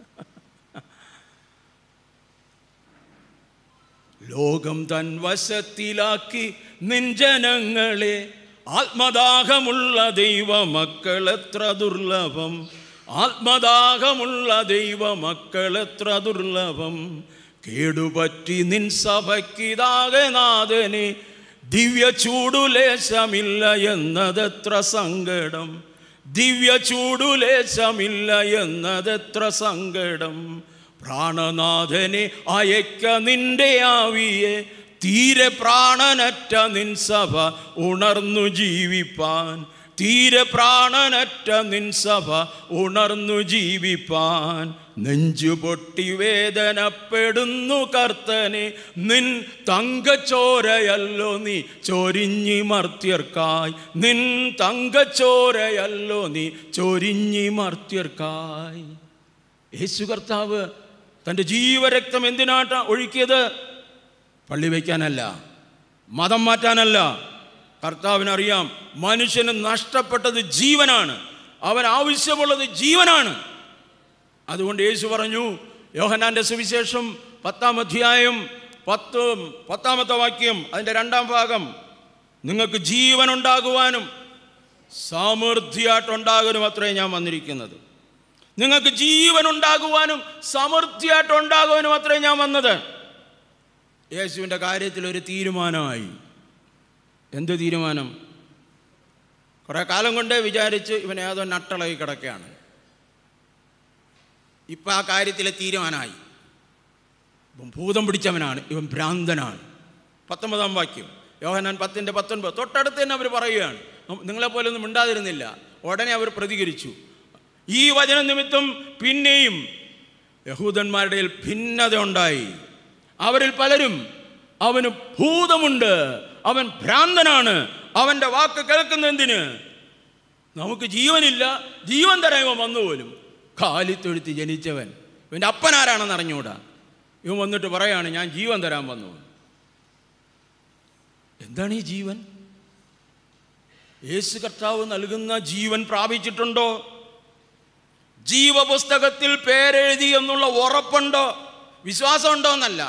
ലോകം തൻ വശത്തിലാക്കി നിഞ്ജനങ്ങളെ ആത്മദാഹമുള്ള ദൈവമക്കൾ എത്ര ദുർലഭം ആത്മദാഹമുള്ള ദൈവമക്കൾ ദുർലഭം കേടുപറ്റി നിൻ സഭയ്ക്കിതാകെ നാഥനെ ദിവ്യ ചൂടുലേശമില്ല എന്നതെത്ര സങ്കടം ദിവ്യ ചൂടുലേശമില്ല എന്നതെത്ര സങ്കടം പ്രാണനാഥനെ അയക്ക നിന്റെ ആവിയെ തീരെ പ്രാണനറ്റ നിൻ സഭ ഉണർന്നു ജീവിപ്പാൻ തീരെ പ്രാണനറ്റ നിൻ സഭ ഉണർന്നു ജീവിപ്പാൻ നെഞ്ചു പൊട്ടി വേദനപ്പെടുന്നു കർത്തനെ നിൻ തങ്കച്ചോരയല്ലോ നീ ചൊരിഞ്ഞി മർത്യർക്കായി നിൻ തങ്കച്ചോരയല്ലോ നീ ചൊരിഞ്ഞി മർത്യർക്കായി യേശു കർത്താവ് തൻ്റെ ജീവരക്തം എന്തിനാട്ടാ ഒഴുക്കിയത് പള്ളി വയ്ക്കാനല്ല മതം മാറ്റാനല്ല കർത്താവിനറിയാം മനുഷ്യന് നഷ്ടപ്പെട്ടത് ജീവനാണ് അവൻ ആവശ്യമുള്ളത് ജീവനാണ് അതുകൊണ്ട് യേശു പറഞ്ഞു യോഹനാന്റെ സുവിശേഷം പത്താം അധ്യായം പത്ത് പത്താമത്തെ വാക്യം അതിൻ്റെ രണ്ടാം ഭാഗം നിങ്ങൾക്ക് ജീവൻ ഉണ്ടാകുവാനും സമൃദ്ധിയായിട്ടുണ്ടാകാനും അത്രയും ഞാൻ വന്നിരിക്കുന്നത് നിങ്ങൾക്ക് ജീവൻ ഉണ്ടാകുവാനും സമൃദ്ധിയായിട്ടുണ്ടാകുവാനും അത്രയും ഞാൻ വന്നത് യേശുവിൻ്റെ കാര്യത്തിൽ ഒരു തീരുമാനമായി എന്ത് തീരുമാനം കുറേ കാലം കൊണ്ടേ വിചാരിച്ച് ഇവൻ ഏതോ നട്ടളകി കിടക്കുകയാണ് ഇപ്പം ആ കാര്യത്തിലെ തീരുമാനമായി ഇവൻ ഭൂതം പിടിച്ചവനാണ് ഇവൻ ഭ്രാന്തനാണ് പത്തൊമ്പതാം വാക്യം യോഹനാൻ പത്തിൻ്റെ പത്തൊൻപത് തൊട്ടടുത്ത് തന്നെ അവർ പറയുകയാണ് നിങ്ങളെപ്പോലെ ഒന്നും മിണ്ടാതിരുന്നില്ല ഉടനെ അവർ പ്രതികരിച്ചു ഈ വചന നിമിത്തം പിന്നെയും യഹൂദന്മാരുടെ ഇടയിൽ ഭിന്നത ഉണ്ടായി അവരിൽ പലരും അവന് ഭൂതമുണ്ട് അവൻ ഭ്രാന്തനാണ് അവൻ്റെ വാക്ക് കേൾക്കുന്ന എന്തിന് നമുക്ക് ജീവനില്ല ജീവൻ തരാൻ ഇവൻ വന്നു പോലും കാലിത്തൊഴുത്തി ജനിച്ചവൻ ഇവൻ്റെ അപ്പനാരാണെന്ന് അറിഞ്ഞുകൂടാ ഇവൻ വന്നിട്ട് പറയാണ് ഞാൻ ജീവൻ തരാൻ വന്നു എന്താണ് ഈ ജീവൻ യേശു കർത്താവ് നൽകുന്ന ജീവൻ പ്രാപിച്ചിട്ടുണ്ടോ ജീവപുസ്തകത്തിൽ പേരെഴുതി എന്നുള്ള ഉറപ്പുണ്ടോ വിശ്വാസമുണ്ടോ എന്നല്ല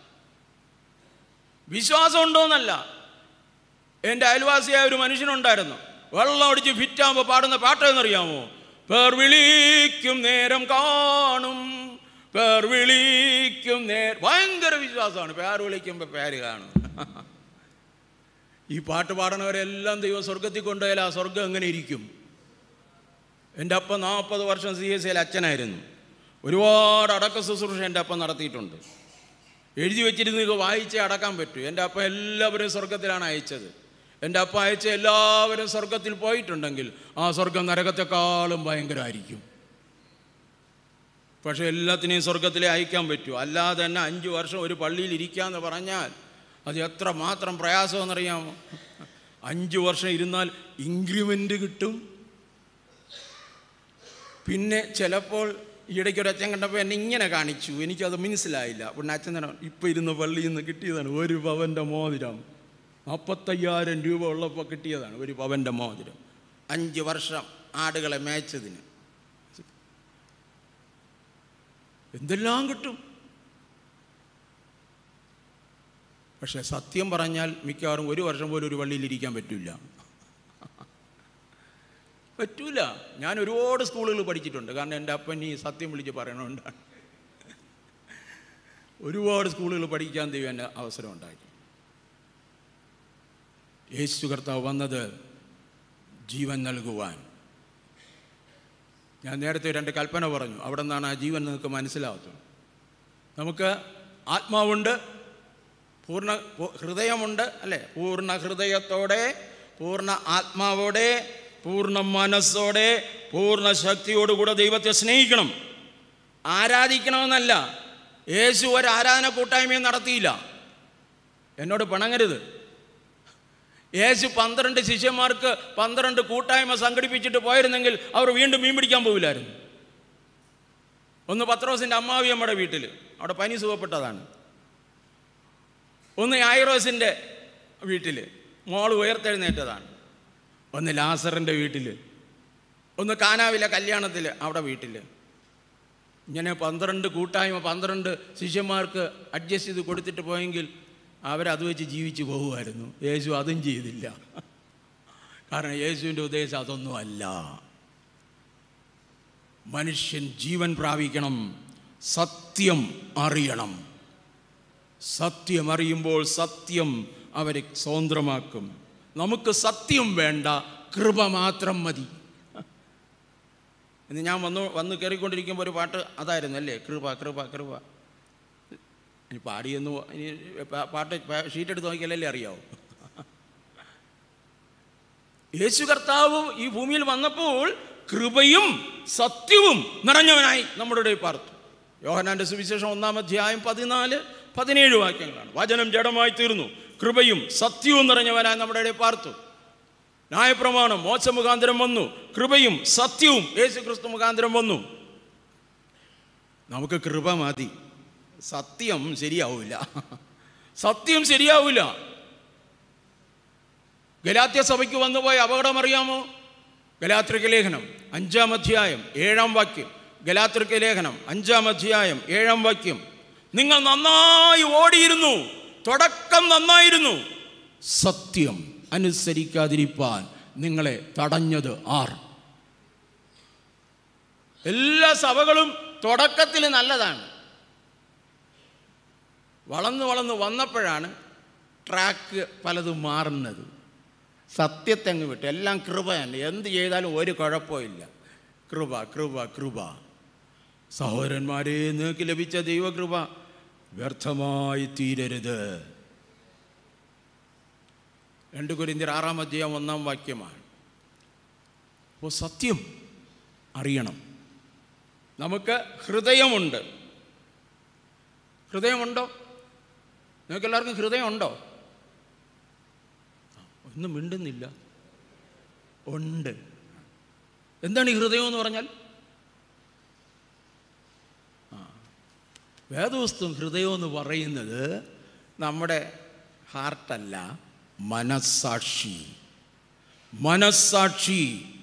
വിശ്വാസം ഉണ്ടോ എന്നല്ല എൻ്റെ അയൽവാസിയായ ഒരു മനുഷ്യനുണ്ടായിരുന്നു വെള്ളം അടിച്ച് ഫിറ്റാകുമ്പോൾ പാടുന്ന പാട്ട് എന്നറിയാമോ പേർ വിളിക്കും നേരം കാണും പേർ വിളിക്കും നേരം ഭയങ്കര വിശ്വാസമാണ് പേർ വിളിക്കുമ്പോൾ പേര് കാണും ഈ പാട്ട് പാടണവരെല്ലാം ദൈവം സ്വർഗത്തിൽ കൊണ്ടുപോയാൽ ആ സ്വർഗം എങ്ങനെ ഇരിക്കും എൻ്റെ അപ്പൻ നാൽപ്പത് വർഷം സി എസ് സിയിൽ അച്ഛനായിരുന്നു ഒരുപാട് അടക്ക ശുശ്രൂഷ എൻ്റെ അപ്പം നടത്തിയിട്ടുണ്ട് എഴുതി വെച്ചിരുന്ന് ഇത് വായിച്ചേ അടക്കാൻ പറ്റൂ എൻ്റെ അപ്പ എല്ലാവരും സ്വർഗത്തിലാണ് അയച്ചത് എൻ്റെ അപ്പ അയച്ച എല്ലാവരും സ്വർഗത്തിൽ പോയിട്ടുണ്ടെങ്കിൽ ആ സ്വർഗം നരകത്തെക്കാളും ഭയങ്കരമായിരിക്കും പക്ഷേ എല്ലാത്തിനെയും സ്വർഗത്തിലേ അയക്കാൻ പറ്റൂ അല്ലാതെ തന്നെ അഞ്ച് വർഷം ഒരു പള്ളിയിൽ ഇരിക്കാന്ന് പറഞ്ഞാൽ അത് എത്ര മാത്രം പ്രയാസമെന്നറിയാമോ അഞ്ച് വർഷം ഇരുന്നാൽ ഇൻക്രിമെൻ്റ് കിട്ടും പിന്നെ ചിലപ്പോൾ ഈയിടയ്ക്ക് ഒരു അച്ഛൻ കണ്ടപ്പോൾ എന്നെ ഇങ്ങനെ കാണിച്ചു എനിക്കത് മനസ്സിലായില്ല പിന്നെ അച്ഛൻ തന്നെ ഇപ്പം ഇരുന്ന് പള്ളിയിൽ നിന്ന് കിട്ടിയതാണ് ഒരു പവൻ്റെ മോതിരം നാൽപ്പത്തയ്യായിരം രൂപ ഉള്ളപ്പോൾ കിട്ടിയതാണ് ഒരു പവൻ്റെ മോതിരം അഞ്ച് വർഷം ആടുകളെ മേച്ചതിന് എന്തെല്ലാം കിട്ടും പക്ഷെ സത്യം പറഞ്ഞാൽ മിക്കവാറും ഒരു വർഷം പോലും ഒരു പള്ളിയിൽ ഇരിക്കാൻ പറ്റില്ല പറ്റൂല ഞാൻ ഒരുപാട് സ്കൂളുകൾ പഠിച്ചിട്ടുണ്ട് കാരണം എൻ്റെ അപ്പൻ ഈ സത്യം വിളിച്ച് പറയണതുകൊണ്ടാണ് ഒരുപാട് സ്കൂളുകൾ പഠിക്കാൻ ദൈവം എന്നെ അവസരം ഉണ്ടാക്കി യേശു കർത്താവ് വന്നത് ജീവൻ നൽകുവാൻ ഞാൻ നേരത്തെ രണ്ട് കൽപ്പന പറഞ്ഞു അവിടെ നിന്നാണ് ആ ജീവൻ നിങ്ങൾക്ക് മനസ്സിലാവുന്നത് നമുക്ക് ആത്മാവുണ്ട് പൂർണ്ണ പൂ- ഹൃദയമുണ്ട് അല്ലേ പൂർണ്ണ ഹൃദയത്തോടെ പൂർണ്ണ ആത്മാവോടെ പൂർണ്ണ മനസ്സോടെ പൂർണ്ണ ശക്തിയോടുകൂടെ ദൈവത്തെ സ്നേഹിക്കണം ആരാധിക്കണമെന്നല്ല യേശു ഒരു ആരാധന കൂട്ടായ്മയും നടത്തിയില്ല എന്നോട് പിണങ്ങരുത് യേശു പന്ത്രണ്ട് ശിഷ്യന്മാർക്ക് പന്ത്രണ്ട് കൂട്ടായ്മ സംഘടിപ്പിച്ചിട്ട് പോയിരുന്നെങ്കിൽ അവർ വീണ്ടും മീൻ പിടിക്കാൻ പോവില്ലായിരുന്നു ഒന്ന് പത്രോസിൻ്റെ അമ്മാവിയമ്മയുടെ വീട്ടിൽ അവിടെ പനി സുഖപ്പെട്ടതാണ് ഒന്ന് യായിറോസിൻ്റെ വീട്ടിൽ മോൾ ഉയർത്തെഴുന്നേറ്റതാണ് ഒന്ന് ലാസറിൻ്റെ വീട്ടിൽ ഒന്ന് കാനാവിലെ കല്യാണത്തിൽ അവിടെ വീട്ടിൽ ഇങ്ങനെ പന്ത്രണ്ട് കൂട്ടായ്മ പന്ത്രണ്ട് ശിഷ്യന്മാർക്ക് അഡ്ജസ്റ്റ് ചെയ്ത് കൊടുത്തിട്ട് പോയെങ്കിൽ അവരത് വെച്ച് ജീവിച്ചു പോകുമായിരുന്നു യേശു അതും ചെയ്തില്ല കാരണം യേശുവിൻ്റെ ഉദ്ദേശം അതൊന്നും അല്ല മനുഷ്യൻ ജീവൻ പ്രാപിക്കണം സത്യം അറിയണം സത്യം അറിയുമ്പോൾ സത്യം അവരെ സ്വതന്ത്രമാക്കും നമുക്ക് സത്യം വേണ്ട കൃപ മാത്രം മതി ഇന്ന് ഞാൻ വന്നു വന്ന് കയറിക്കൊണ്ടിരിക്കുമ്പോൾ ഒരു പാട്ട് അതായിരുന്നു അല്ലേ കൃപ കൃപ കൃപ ഇനി പാടിയെന്ന് ഇനി പാ- പാട്ട് പാ- ഷീറ്റ് എടുത്ത് നോക്കിയാലല്ലേ അറിയാവൂ യേശു കർത്താവ് ഈ ഭൂമിയിൽ വന്നപ്പോൾ കൃപയും സത്യവും നിറഞ്ഞവനായി നമ്മുടെ ഇടയിൽ പാർത്തു യോഹനാന്റെ സുവിശേഷം ഒന്നാം അധ്യായം പതിനാല് പതിനേഴ് വാക്യങ്ങളാണ് വചനം ജഡമായി തീർന്നു കൃപയും സത്യവും നിറഞ്ഞവനായി നമ്മുടെ ഇടയിൽ പാർത്തു ന്യായപ്രമാണം മോശ മുഖാന്തരം വന്നു കൃപയും സത്യവും യേശു ക്രിസ്തു മുഖാന്തരം വന്നു നമുക്ക് കൃപ മതി സത്യം ശരിയാവില്ല സത്യം ശരിയാവില്ല ഗലാത്യ സഭയ്ക്ക് വന്നുപോയ അപകടം അറിയാമോ ഗലാത്രിക ലേഖനം അഞ്ചാം അധ്യായം ഏഴാം വാക്യം ഗലാത്രിക ലേഖനം അഞ്ചാം അധ്യായം ഏഴാം വാക്യം നിങ്ങൾ നന്നായി ഓടിയിരുന്നു തുടക്കം നന്നായിരുന്നു സത്യം അനുസരിക്കാതിരിപ്പാൻ നിങ്ങളെ തടഞ്ഞത് ആർ എല്ലാ സഭകളും തുടക്കത്തിൽ നല്ലതാണ് വളർന്ന് വളർന്ന് വന്നപ്പോഴാണ് ട്രാക്ക് പലതും മാറുന്നത് സത്യത്തെ അങ്ങ് വിട്ടു എല്ലാം കൃപ തന്നെ എന്ത് ചെയ്താലും ഒരു കുഴപ്പമില്ല കൃപ കൃപ കൃപ സഹോദരന്മാരെ നിങ്ങൾക്ക് ലഭിച്ച ദൈവകൃപ വ്യർത്ഥമായി തീരരുത് രണ്ട് കുരിന്തിർ ആറാം അധ്യായം ഒന്നാം വാക്യമാണ് അപ്പോൾ സത്യം അറിയണം നമുക്ക് ഹൃദയമുണ്ട് ഹൃദയമുണ്ടോ നിങ്ങൾക്ക് എല്ലാവർക്കും ഹൃദയമുണ്ടോ ഒന്നും മിണ്ടുന്നില്ല ഉണ്ട് എന്താണ് ഈ ഹൃദയം എന്ന് പറഞ്ഞാൽ ആ വേദവസ്തു ഹൃദയം എന്ന് പറയുന്നത് നമ്മുടെ ഹാർട്ടല്ല മനസ്സാക്ഷി മനസ്സാക്ഷി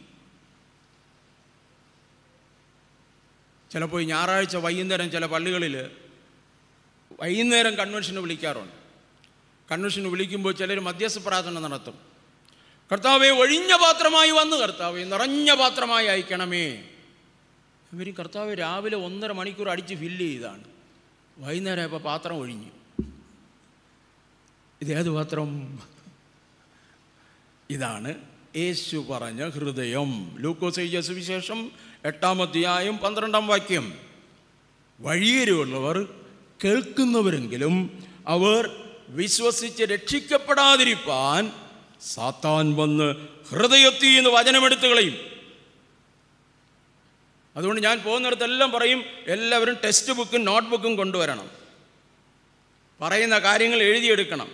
ചിലപ്പോൾ ഈ ഞായറാഴ്ച വൈകുന്നേരം ചില പള്ളികളിൽ വൈകുന്നേരം കൺവെൻഷന് വിളിക്കാറുണ്ട് കൺവെൻഷന് വിളിക്കുമ്പോൾ ചിലർ മധ്യസ്ഥ പ്രാർത്ഥന നടത്തും കർത്താവെ ഒഴിഞ്ഞ പാത്രമായി വന്ന് കർത്താവെ നിറഞ്ഞ പാത്രമായി അയക്കണമേ ഇവർ കർത്താവ് രാവിലെ ഒന്നര മണിക്കൂർ അടിച്ച് ഫില്ല് ചെയ്താണ് വൈകുന്നേരം ആയപ്പോൾ പാത്രം ഒഴിഞ്ഞു ഇതേത് പാത്രം ഇതാണ് യേശു പറഞ്ഞ ഹൃദയം ലൂക്കോസ് എഴുതിയ സുവിശേഷം എട്ടാം അധ്യായം പന്ത്രണ്ടാം വാക്യം വഴിയേരുള്ളവർ കേൾക്കുന്നവരെങ്കിലും അവർ വിശ്വസിച്ച് രക്ഷിക്കപ്പെടാതിരിപ്പാൻ സാത്താൻ വന്ന് ഹൃദയത്തിൽ നിന്ന് വചനമെടുത്ത് കളയും അതുകൊണ്ട് ഞാൻ പോകുന്നിടത്തെല്ലാം പറയും എല്ലാവരും ടെക്സ്റ്റ് ബുക്കും നോട്ട് ബുക്കും കൊണ്ടുവരണം പറയുന്ന കാര്യങ്ങൾ എഴുതിയെടുക്കണം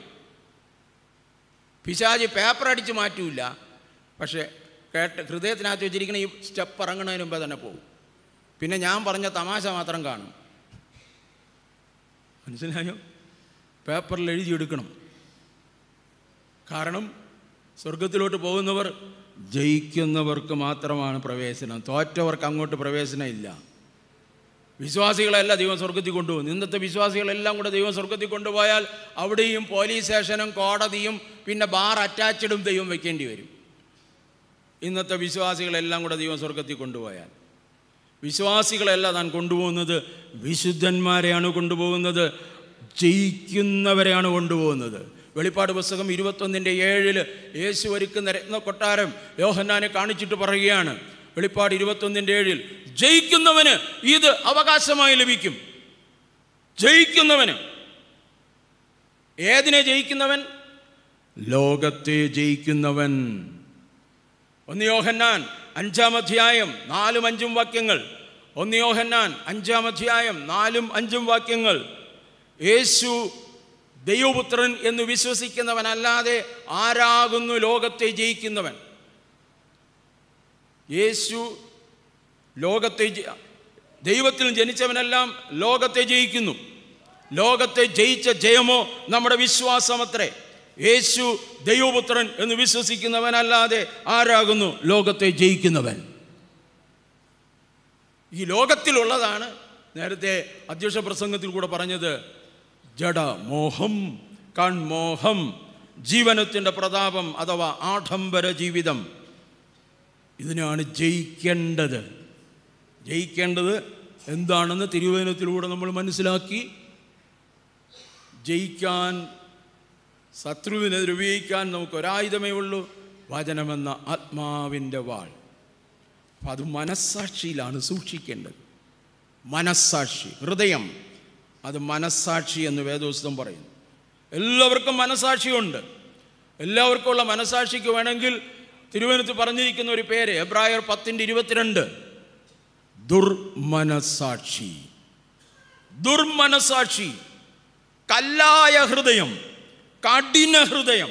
പിശാജ് പേപ്പർ അടിച്ച് മാറ്റൂല പക്ഷേ കേട്ട് ഹൃദയത്തിനകത്ത് വെച്ചിരിക്കുന്ന ഈ സ്റ്റെപ്പ് ഇറങ്ങുന്നതിന് മുമ്പേ തന്നെ പോകും പിന്നെ ഞാൻ പറഞ്ഞ തമാശ മാത്രം കാണും മനസ്സിലായോ പേപ്പറിൽ എഴുതിയെടുക്കണം കാരണം സ്വർഗത്തിലോട്ട് പോകുന്നവർ ജയിക്കുന്നവർക്ക് മാത്രമാണ് പ്രവേശനം തോറ്റവർക്ക് അങ്ങോട്ട് പ്രവേശനം ഇല്ല വിശ്വാസികളെല്ലാം ദൈവം സ്വർഗത്തിൽ കൊണ്ടുപോകും ഇന്നത്തെ വിശ്വാസികളെല്ലാം കൂടെ ദൈവം സ്വർഗത്തിൽ കൊണ്ടുപോയാൽ അവിടെയും പോലീസ് സ്റ്റേഷനും കോടതിയും പിന്നെ ബാർ അറ്റാച്ചഡും ദൈവം വെക്കേണ്ടി വരും ഇന്നത്തെ വിശ്വാസികളെല്ലാം കൂടെ ദൈവം സ്വർഗത്തിൽ കൊണ്ടുപോയാൽ വിശ്വാസികളല്ല താൻ കൊണ്ടുപോകുന്നത് വിശുദ്ധന്മാരെയാണ് കൊണ്ടുപോകുന്നത് ജയിക്കുന്നവരെയാണ് കൊണ്ടുപോകുന്നത് വെളിപ്പാട് പുസ്തകം ഇരുപത്തൊന്നിൻ്റെ ഏഴിൽ യേശു ഒരുക്കുന്ന രത്ന കൊട്ടാരം യോഹന്നാനെ കാണിച്ചിട്ട് പറയുകയാണ് വെളിപ്പാട് ഇരുപത്തൊന്നിൻ്റെ ഏഴിൽ ജയിക്കുന്നവന് ഇത് അവകാശമായി ലഭിക്കും ജയിക്കുന്നവന് ഏതിനെ ജയിക്കുന്നവൻ ലോകത്തെ ജയിക്കുന്നവൻ ഒന്ന് യോഹന്നാൻ അഞ്ചാം അധ്യായം നാലും അഞ്ചും വാക്യങ്ങൾ ഒന്ന് യോഹന്നാൻ അഞ്ചാം അധ്യായം നാലും അഞ്ചും വാക്യങ്ങൾ യേശു ദൈവപുത്രൻ എന്ന് വിശ്വസിക്കുന്നവനല്ലാതെ ആരാകുന്നു ലോകത്തെ ജയിക്കുന്നവൻ യേശു ലോകത്തെ ജ- ദൈവത്തിൽ ജനിച്ചവനെല്ലാം ലോകത്തെ ജയിക്കുന്നു ലോകത്തെ ജയിച്ച ജയമോ നമ്മുടെ വിശ്വാസമത്രേ യേശു ദൈവപുത്രൻ എന്ന് വിശ്വസിക്കുന്നവനല്ലാതെ ആരാകുന്നു ലോകത്തെ ജയിക്കുന്നവൻ ഈ ലോകത്തിലുള്ളതാണ് നേരത്തെ അധ്യക്ഷ പ്രസംഗത്തിൽ കൂടെ പറഞ്ഞത് ജഡ മോഹം കൺമോഹം ജീവനത്തിൻ്റെ പ്രതാപം അഥവാ ആഡംബര ജീവിതം ഇതിനാണ് ജയിക്കേണ്ടത് ജയിക്കേണ്ടത് എന്താണെന്ന് തിരുവചനത്തിലൂടെ നമ്മൾ മനസ്സിലാക്കി ജയിക്കാൻ ശത്രുവിനെതിരെ ഉപയോഗിക്കാൻ നമുക്ക് ഒരായുധമേ ഉള്ളൂ വചനമെന്ന ആത്മാവിൻ്റെ വാൾ അപ്പം അത് മനസ്സാക്ഷിയിലാണ് സൂക്ഷിക്കേണ്ടത് മനസ്സാക്ഷി ഹൃദയം അത് മനസ്സാക്ഷി എന്ന് വേദോസ്തം പറയുന്നു എല്ലാവർക്കും മനസ്സാക്ഷിയുണ്ട് എല്ലാവർക്കും ഉള്ള മനസ്സാക്ഷിക്ക് വേണമെങ്കിൽ തിരുവനന്തപുരത്ത് പറഞ്ഞിരിക്കുന്ന ഒരു പേര് എബ്രായർ പത്തിൻ്റെ ഇരുപത്തിരണ്ട് ദുർമനസാക്ഷി ദുർമനസാക്ഷി കല്ലായ ഹൃദയം കഠിന ഹൃദയം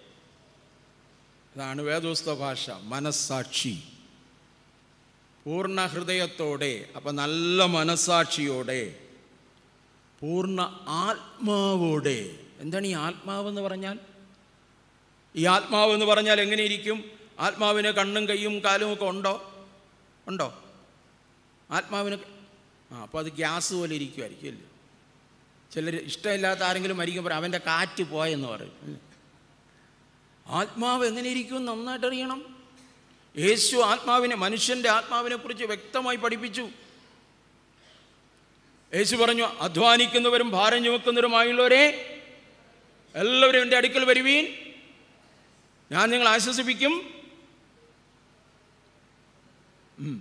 അതാണ് വേദോസ്ത ഭാഷ മനസ്സാക്ഷി പൂർണ്ണ ഹൃദയത്തോടെ അപ്പം നല്ല മനസ്സാക്ഷിയോടെ പൂർണ്ണ ആത്മാവോടെ എന്താണ് ഈ ആത്മാവെന്ന് പറഞ്ഞാൽ ഈ ആത്മാവെന്ന് പറഞ്ഞാൽ എങ്ങനെ ഇരിക്കും ആത്മാവിന് കണ്ണും കൈയും കാലും ഒക്കെ ഉണ്ടോ ഉണ്ടോ ആത്മാവിന് ആ അപ്പോൾ അത് ഗ്യാസ് പോലെ ഇരിക്കുമായിരിക്കും അല്ലേ ചിലർ ഇഷ്ടമില്ലാത്ത ആരെങ്കിലും മരിക്കുമ്പോൾ അവൻ്റെ കാറ്റ് പോയെന്ന് പറയും അല്ലേ? ആത്മാവ് എങ്ങനെ ഇരിക്കും നന്നായിട്ട് അറിയണം യേശു ആത്മാവിനെ മനുഷ്യൻ്റെ ആത്മാവിനെ കുറിച്ച് വ്യക്തമായി പഠിപ്പിച്ചു യേശു പറഞ്ഞു അധ്വാനിക്കുന്നവരും ഭാരം ചുമക്കുന്നവരുമായുള്ളവരെ എല്ലാവരും എൻ്റെ അടുക്കൽ വരുവീൻ ഞാൻ നിങ്ങൾ ആശ്വസിപ്പിക്കും ഉം.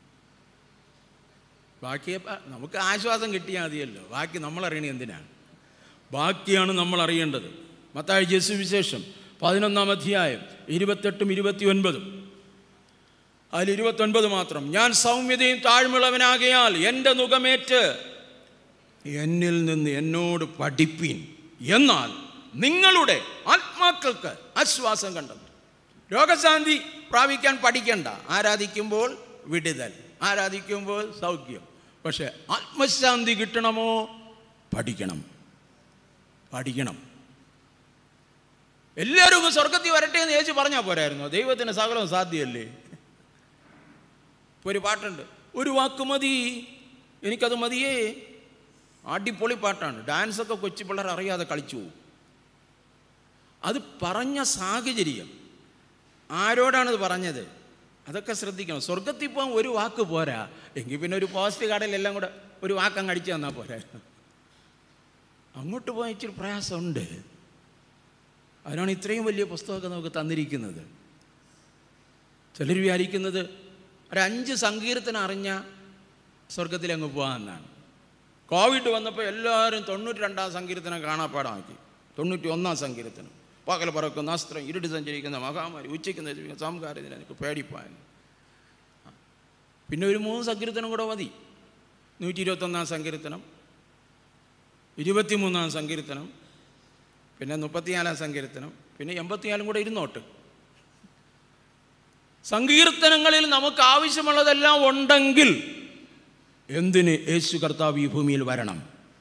ബാക്കി അപ്പ- നമുക്ക് ആശ്വാസം കിട്ടിയാൽ മതിയല്ലോ ബാക്കി നമ്മൾ അറിയണേ എന്തിനാണ് ബാക്കിയാണ് നമ്മൾ അറിയേണ്ടത് മത്തായ ജേസു വിശേഷം പതിനൊന്നാം അധ്യായം ഇരുപത്തെട്ടും ഇരുപത്തി ഒൻപതും അതിൽ ഇരുപത്തൊൻപത് മാത്രം ഞാൻ സൗമ്യതയും താഴ്മുള്ളവനാകയാൽ എൻ്റെ മുഖമേറ്റ് എന്നിൽ നിന്ന് എന്നോട് പഠിപ്പീൻ എന്നാൽ നിങ്ങളുടെ ആത്മാക്കൾക്ക് ആശ്വാസം കണ്ടെത്തും രോഗശാന്തി പ്രാപിക്കാൻ പഠിക്കണ്ട ആരാധിക്കുമ്പോൾ വിടുതൽ ആരാധിക്കുമ്പോൾ സൗഖ്യം പക്ഷെ ആത്മശാന്തി കിട്ടണമോ പഠിക്കണം പഠിക്കണം എല്ലാവരും ഇങ്ങ് സ്വർഗത്തിൽ വരട്ടെ എന്ന് ചേച്ചി പറഞ്ഞാൽ പോരായിരുന്നോ ദൈവത്തിന് സകലം സാധ്യമല്ലേ ഇപ്പോൾ ഒരു പാട്ടുണ്ട് ഒരു വാക്ക് മതി എനിക്കത് മതിയേ അടിപൊളി പാട്ടാണ് ഡാൻസൊക്കെ കൊച്ചു പിള്ളേർ അറിയാതെ കളിച്ചു പോകും അത് പറഞ്ഞ സാഹചര്യം ആരോടാണത് പറഞ്ഞത് അതൊക്കെ ശ്രദ്ധിക്കണം സ്വർഗത്തിൽ പോകാൻ ഒരു വാക്ക് പോരാ എങ്കിൽ പിന്നെ ഒരു പോസ്റ്റ് കാർഡിലെല്ലാം കൂടെ ഒരു വാക്കങ്ങ് അടിച്ചു തന്നാൽ പോരാ അങ്ങോട്ട് പോകാൻ ഇച്ചിരി പ്രയാസമുണ്ട് അതിനാണ് ഇത്രയും വലിയ പുസ്തകമൊക്കെ നമുക്ക് തന്നിരിക്കുന്നത് ചിലർ വിചാരിക്കുന്നത് ഒരു അഞ്ച് സങ്കീർത്തനം അറിഞ്ഞ സ്വർഗത്തിൽ അങ്ങ് പോകാമെന്നാണ് കോവിഡ് വന്നപ്പോൾ എല്ലാവരും തൊണ്ണൂറ്റി രണ്ടാം സങ്കീർത്തനം കാണാപ്പാടമാക്കി തൊണ്ണൂറ്റി ഒന്നാം സങ്കീർത്തനം പകൽ പറക്കുന്ന അസ്ത്രം ഇരുട്ട് സഞ്ചരിക്കുന്ന മഹാമാരി ഉച്ചയ്ക്ക് നശിപ്പിക്കുന്ന സംസ്കാരത്തിന് എനിക്ക് പേടിപ്പാൻ പിന്നെ ഒരു മൂന്ന് സങ്കീർത്തനം കൂടെ മതി നൂറ്റി ഇരുപത്തൊന്നാം സങ്കീർത്തനം ഇരുപത്തിമൂന്നാം സങ്കീർത്തനം പിന്നെ മുപ്പത്തിനാലാം സങ്കീർത്തനം പിന്നെ എൺപത്തിനാലും കൂടെ ഇരുന്നോട്ട് സങ്കീർത്തനങ്ങളിൽ നമുക്ക് ആവശ്യമുള്ളതെല്ലാം ഉണ്ടെങ്കിൽ എന്തിന് യേശു കർത്താവ് ഈ ഭൂമിയിൽ വരണം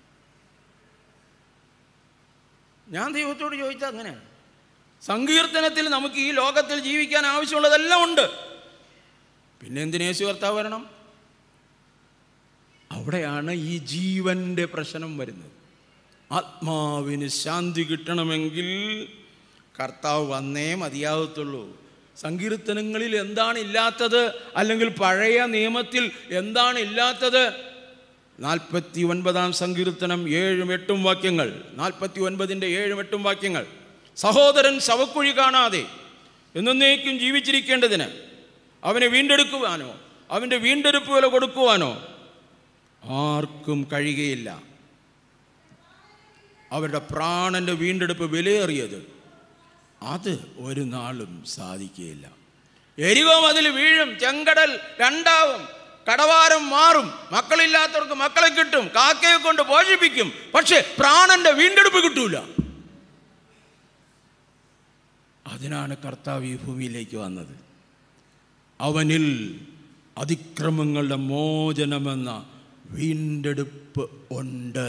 ഞാൻ ദൈവത്തോട് ചോദിച്ചാൽ അങ്ങനെയാണ് സങ്കീർത്തനത്തിൽ നമുക്ക് ഈ ലോകത്തിൽ ജീവിക്കാൻ ആവശ്യമുള്ളതെല്ലാം ഉണ്ട് പിന്നെ എന്തിന് യേശു കർത്താവ് വരണം ആ അവിടെയാണ് ഈ ജീവൻ്റെ പ്രശ്നം വരുന്നത് ആത്മാവിന് ശാന്തി കിട്ടണമെങ്കിൽ കർത്താവ് വന്നേ മതിയാകത്തുള്ളൂ സങ്കീർത്തനങ്ങളിൽ എന്താണ് ഇല്ലാത്തത് അല്ലെങ്കിൽ പഴയ നിയമത്തിൽ എന്താണ് ഇല്ലാത്തത് നാൽപ്പത്തി ഒൻപതാം സങ്കീർത്തനം ഏഴും എട്ടും വാക്യങ്ങൾ നാൽപ്പത്തി ഒൻപതിൻ്റെ ഏഴും എട്ടും വാക്യങ്ങൾ സഹോദരൻ ശവക്കുഴി കാണാതെ എന്നേക്കും ജീവിച്ചിരിക്കേണ്ടതിന് അവനെ വീണ്ടെടുക്കുവാനോ അവൻ്റെ വീണ്ടെടുപ്പ് വില കൊടുക്കുവാനോ ആർക്കും കഴിയുകയില്ല അവരുടെ പ്രാണന്റെ വീണ്ടെടുപ്പ് വിലയേറിയത് അത് ഒരു നാളും സാധിക്കുകയില്ല എരികോ അതിൽ വീഴും ചെങ്കടൽ രണ്ടാവും കടവാരം മാറും മക്കളില്ലാത്തവർക്ക് മക്കളെ കിട്ടും കാക്കയെ കൊണ്ട് പോഷിപ്പിക്കും പക്ഷെ പ്രാണന്റെ വീണ്ടെടുപ്പ് കിട്ടൂല അതിനാണ് കർത്താവ് ഈ ഭൂമിയിലേക്ക് വന്നത് അവനിൽ അതിക്രമങ്ങളുടെ മോചനമെന്ന വീണ്ടെടുപ്പ് ഉണ്ട്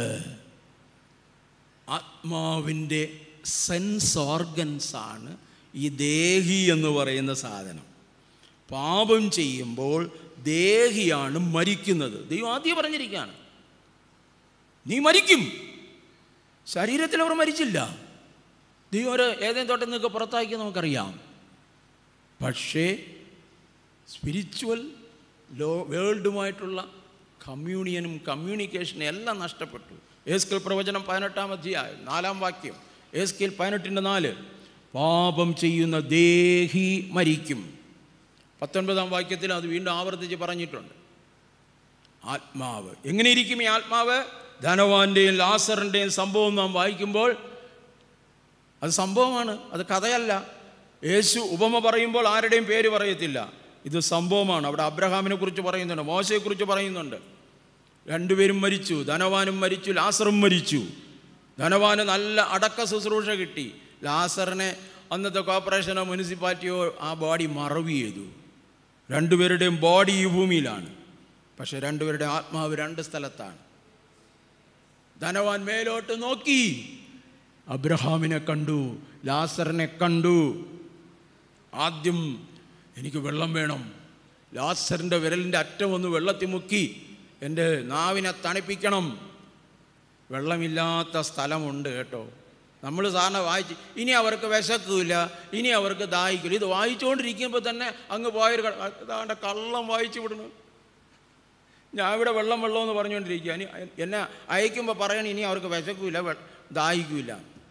ആത്മാവിൻ്റെ സെൻസ് ഓർഗൻസ് ആണ് ഈ ദേഹി എന്ന് പറയുന്ന സാധനം പാപം ചെയ്യുമ്പോൾ ദേഹിയാണ് മരിക്കുന്നത് ദൈവം ആദ്യം പറഞ്ഞിരിക്കുകയാണ് നീ മരിക്കും ശരീരത്തിൽ അവർ മരിച്ചില്ല ദൈവം ഒരു ഏതെങ്കിലും തോട്ടം നിന്നൊക്കെ പുറത്താക്കി നമുക്കറിയാം പക്ഷേ സ്പിരിച്വൽ ലോ വേൾഡുമായിട്ടുള്ള കമ്മ്യൂണിയനും കമ്മ്യൂണിക്കേഷനും എല്ലാം നഷ്ടപ്പെട്ടു ഏസ്കൽ പ്രവചനം പതിനെട്ടാം അധ്യായം നാലാം വാക്യം ഏസ്കൽ പതിനെട്ടിൻ്റെ നാല് പാപം ചെയ്യുന്ന ദേഹി മരിക്കും പത്തൊൻപതാം വാക്യത്തിൽ അത് വീണ്ടും ആവർത്തിച്ച് പറഞ്ഞിട്ടുണ്ട് ആത്മാവ് എങ്ങനെ ഇരിക്കും ഈ ആത്മാവ് ധനവാന്റെയും ലാസറിൻ്റെയും സംഭവം നാം വായിക്കുമ്പോൾ അത് സംഭവമാണ് അത് കഥയല്ല യേശു ഉപമ പറയുമ്പോൾ ആരുടെയും പേര് പറയത്തില്ല ഇത് സംഭവമാണ് അവിടെ അബ്രഹാമിനെ കുറിച്ച് പറയുന്നുണ്ട് മോശയെക്കുറിച്ച് പറയുന്നുണ്ട് രണ്ടുപേരും മരിച്ചു ധനവാനും മരിച്ചു ലാസറും മരിച്ചു ധനവാന് നല്ല അടക്ക ശുശ്രൂഷ കിട്ടി ലാസറിനെ അന്നത്തെ കോർപ്പറേഷനോ മുനിസിപ്പാലിറ്റിയോ ആ ബോഡി മറവ് ചെയ്തു രണ്ടുപേരുടെയും ബോഡി ഈ ഭൂമിയിലാണ് പക്ഷെ രണ്ടുപേരുടെ ആത്മാവ് രണ്ട് സ്ഥലത്താണ് ധനവാൻ മേലോട്ട് നോക്കി അബ്രഹാമിനെ കണ്ടു ലാസറിനെ കണ്ടു ആദ്യം എനിക്ക് വെള്ളം വേണം ലാസറിൻ്റെ വിരലിൻ്റെ അറ്റം ഒന്ന് വെള്ളത്തിൽ മുക്കി എൻ്റെ നാവിനെ തണുപ്പിക്കണം വെള്ളമില്ലാത്ത സ്ഥലമുണ്ട് കേട്ടോ നമ്മൾ സാറിന് വായിച്ച് ഇനി അവർക്ക് വിശക്കില്ല ഇനി അവർക്ക് ദാഹിക്കില്ല ഇത് വായിച്ചുകൊണ്ടിരിക്കുമ്പോൾ തന്നെ അങ്ങ് പോയൊരു അതാണ്ട് കള്ളം വായിച്ചു വിടണം ഞാൻ ഇവിടെ വെള്ളം വെള്ളം എന്ന് പറഞ്ഞുകൊണ്ടിരിക്കുക ഇനി എന്നെ അയക്കുമ്പോൾ പറയണം ഇനി അവർക്ക് വിശക്കില്ല ദാഹിക്കില്ല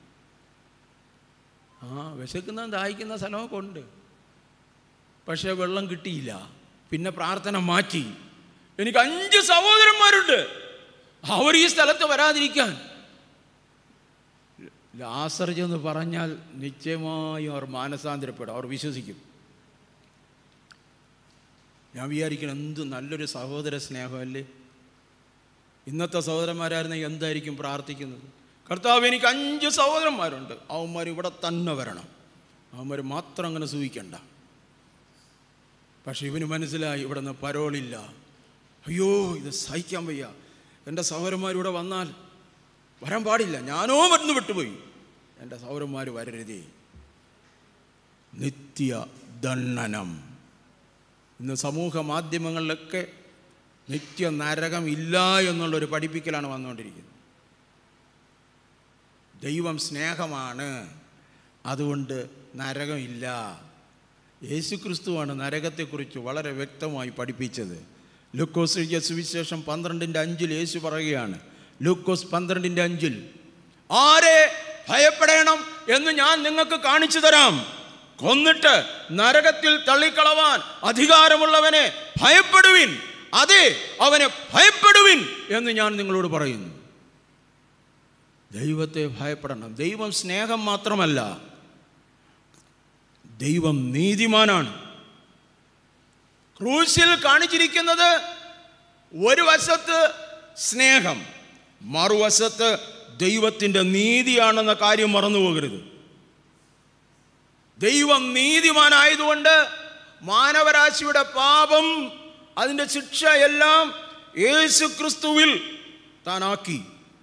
ആ വിശക്കുന്ന ദാഹിക്കുന്ന സ്ഥലമൊക്കെ ഉണ്ട് പക്ഷേ വെള്ളം കിട്ടിയില്ല പിന്നെ പ്രാർത്ഥന മാറ്റി എനിക്ക് അഞ്ച് സഹോദരന്മാരുണ്ട് അവർ ഈ സ്ഥലത്ത് വരാതിരിക്കാൻ ലാസർ എന്ന് പറഞ്ഞാൽ നിശ്ചയമായും അവർ മാനസാന്തരപ്പെടും അവർ വിശ്വസിക്കും ഞാൻ വിചാരിക്കണം എന്ത് നല്ലൊരു സഹോദര സ്നേഹമല്ലേ ഇന്നത്തെ സഹോദരന്മാരായിരുന്നെങ്കിൽ എന്തായിരിക്കും പ്രാർത്ഥിക്കുന്നത് കർത്താവ് എനിക്ക് അഞ്ച് സഹോദരന്മാരുണ്ട് അവന്മാർ ഇവിടെ തന്നെ വരണം അവന്മാർ മാത്രം അങ്ങനെ സൂഹിക്കണ്ട പക്ഷെ ഇവന് മനസ്സിലായി ഇവിടെ നിന്ന് പരോളില്ല അയ്യോ ഇത് സഹിക്കാൻ വയ്യ എൻ്റെ സഹോദരന്മാരിവിടെ വന്നാൽ വരാൻ പാടില്ല ഞാനോ വന്ന് വിട്ടുപോയി എൻ്റെ സഹോദരന്മാർ വരരുതേ നിത്യ ദണ്ഡനം ഇന്ന് സമൂഹ മാധ്യമങ്ങളിലൊക്കെ നിത്യ നരകം ഇല്ല എന്നുള്ളൊരു പഠിപ്പിക്കലാണ് വന്നുകൊണ്ടിരിക്കുന്നത് ദൈവം സ്നേഹമാണ് അതുകൊണ്ട് നരകമില്ല യേശു ക്രിസ്തുവാണ് നരകത്തെക്കുറിച്ച് വളരെ വ്യക്തമായി പഠിപ്പിച്ചത് ലൂക്കോസ് എഴുതിയ സുവിശേഷം പന്ത്രണ്ടിൻ്റെ അഞ്ചിൽ യേശു പറയുകയാണ് ലൂക്കോസ് പന്ത്രണ്ടിൻ്റെ അഞ്ചിൽ ആരെ ഭയപ്പെടണം എന്ന് ഞാൻ നിങ്ങൾക്ക് കാണിച്ചു തരാം കൊന്നിട്ട് നരകത്തിൽ തള്ളിക്കളവാൻ അധികാരമുള്ളവനെ ഭയപ്പെടുവിൻ അതെ അവനെ ഭയപ്പെടുവിൻ എന്ന് ഞാൻ നിങ്ങളോട് പറയുന്നു ദൈവത്തെ ഭയപ്പെടണം ദൈവം സ്നേഹം മാത്രമല്ല ദൈവം നീതിമാനാണ് ക്രൂശിൽ കാണിച്ചിരിക്കുന്നത് ഒരു വശത്ത് സ്നേഹം മറുവശത്ത് ദൈവത്തിൻ്റെ നീതിയാണെന്ന കാര്യം മറന്നു പോകരുത് ദൈവം നീതിമാനായതുകൊണ്ട് മാനവരാശിയുടെ പാപം അതിൻ്റെ ശിക്ഷ എല്ലാം യേശു ക്രിസ്തുവിൽ താനാക്കി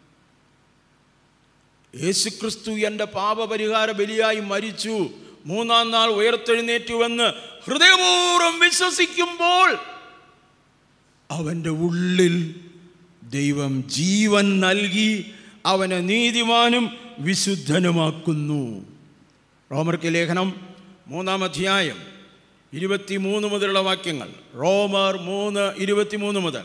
യേശു ക്രിസ്തു എൻ്റെ പാപപരിഹാര ബലിയായി മരിച്ചു മൂന്നാം നാൾ ഉയർത്തെഴുന്നേറ്റുവെന്ന് ഹൃദയപൂർവ്വം വിശ്വസിക്കുമ്പോൾ അവൻ്റെ ഉള്ളിൽ ദൈവം ജീവൻ നൽകി അവനെ നീതിമാനും വിശുദ്ധനുമാക്കുന്നു റോമർക്ക് ലേഖനം മൂന്നാം അധ്യായം ഇരുപത്തിമൂന്ന് മുതലുള്ള വാക്യങ്ങൾ റോമർ മൂന്ന് ഇരുപത്തിമൂന്ന് മുതൽ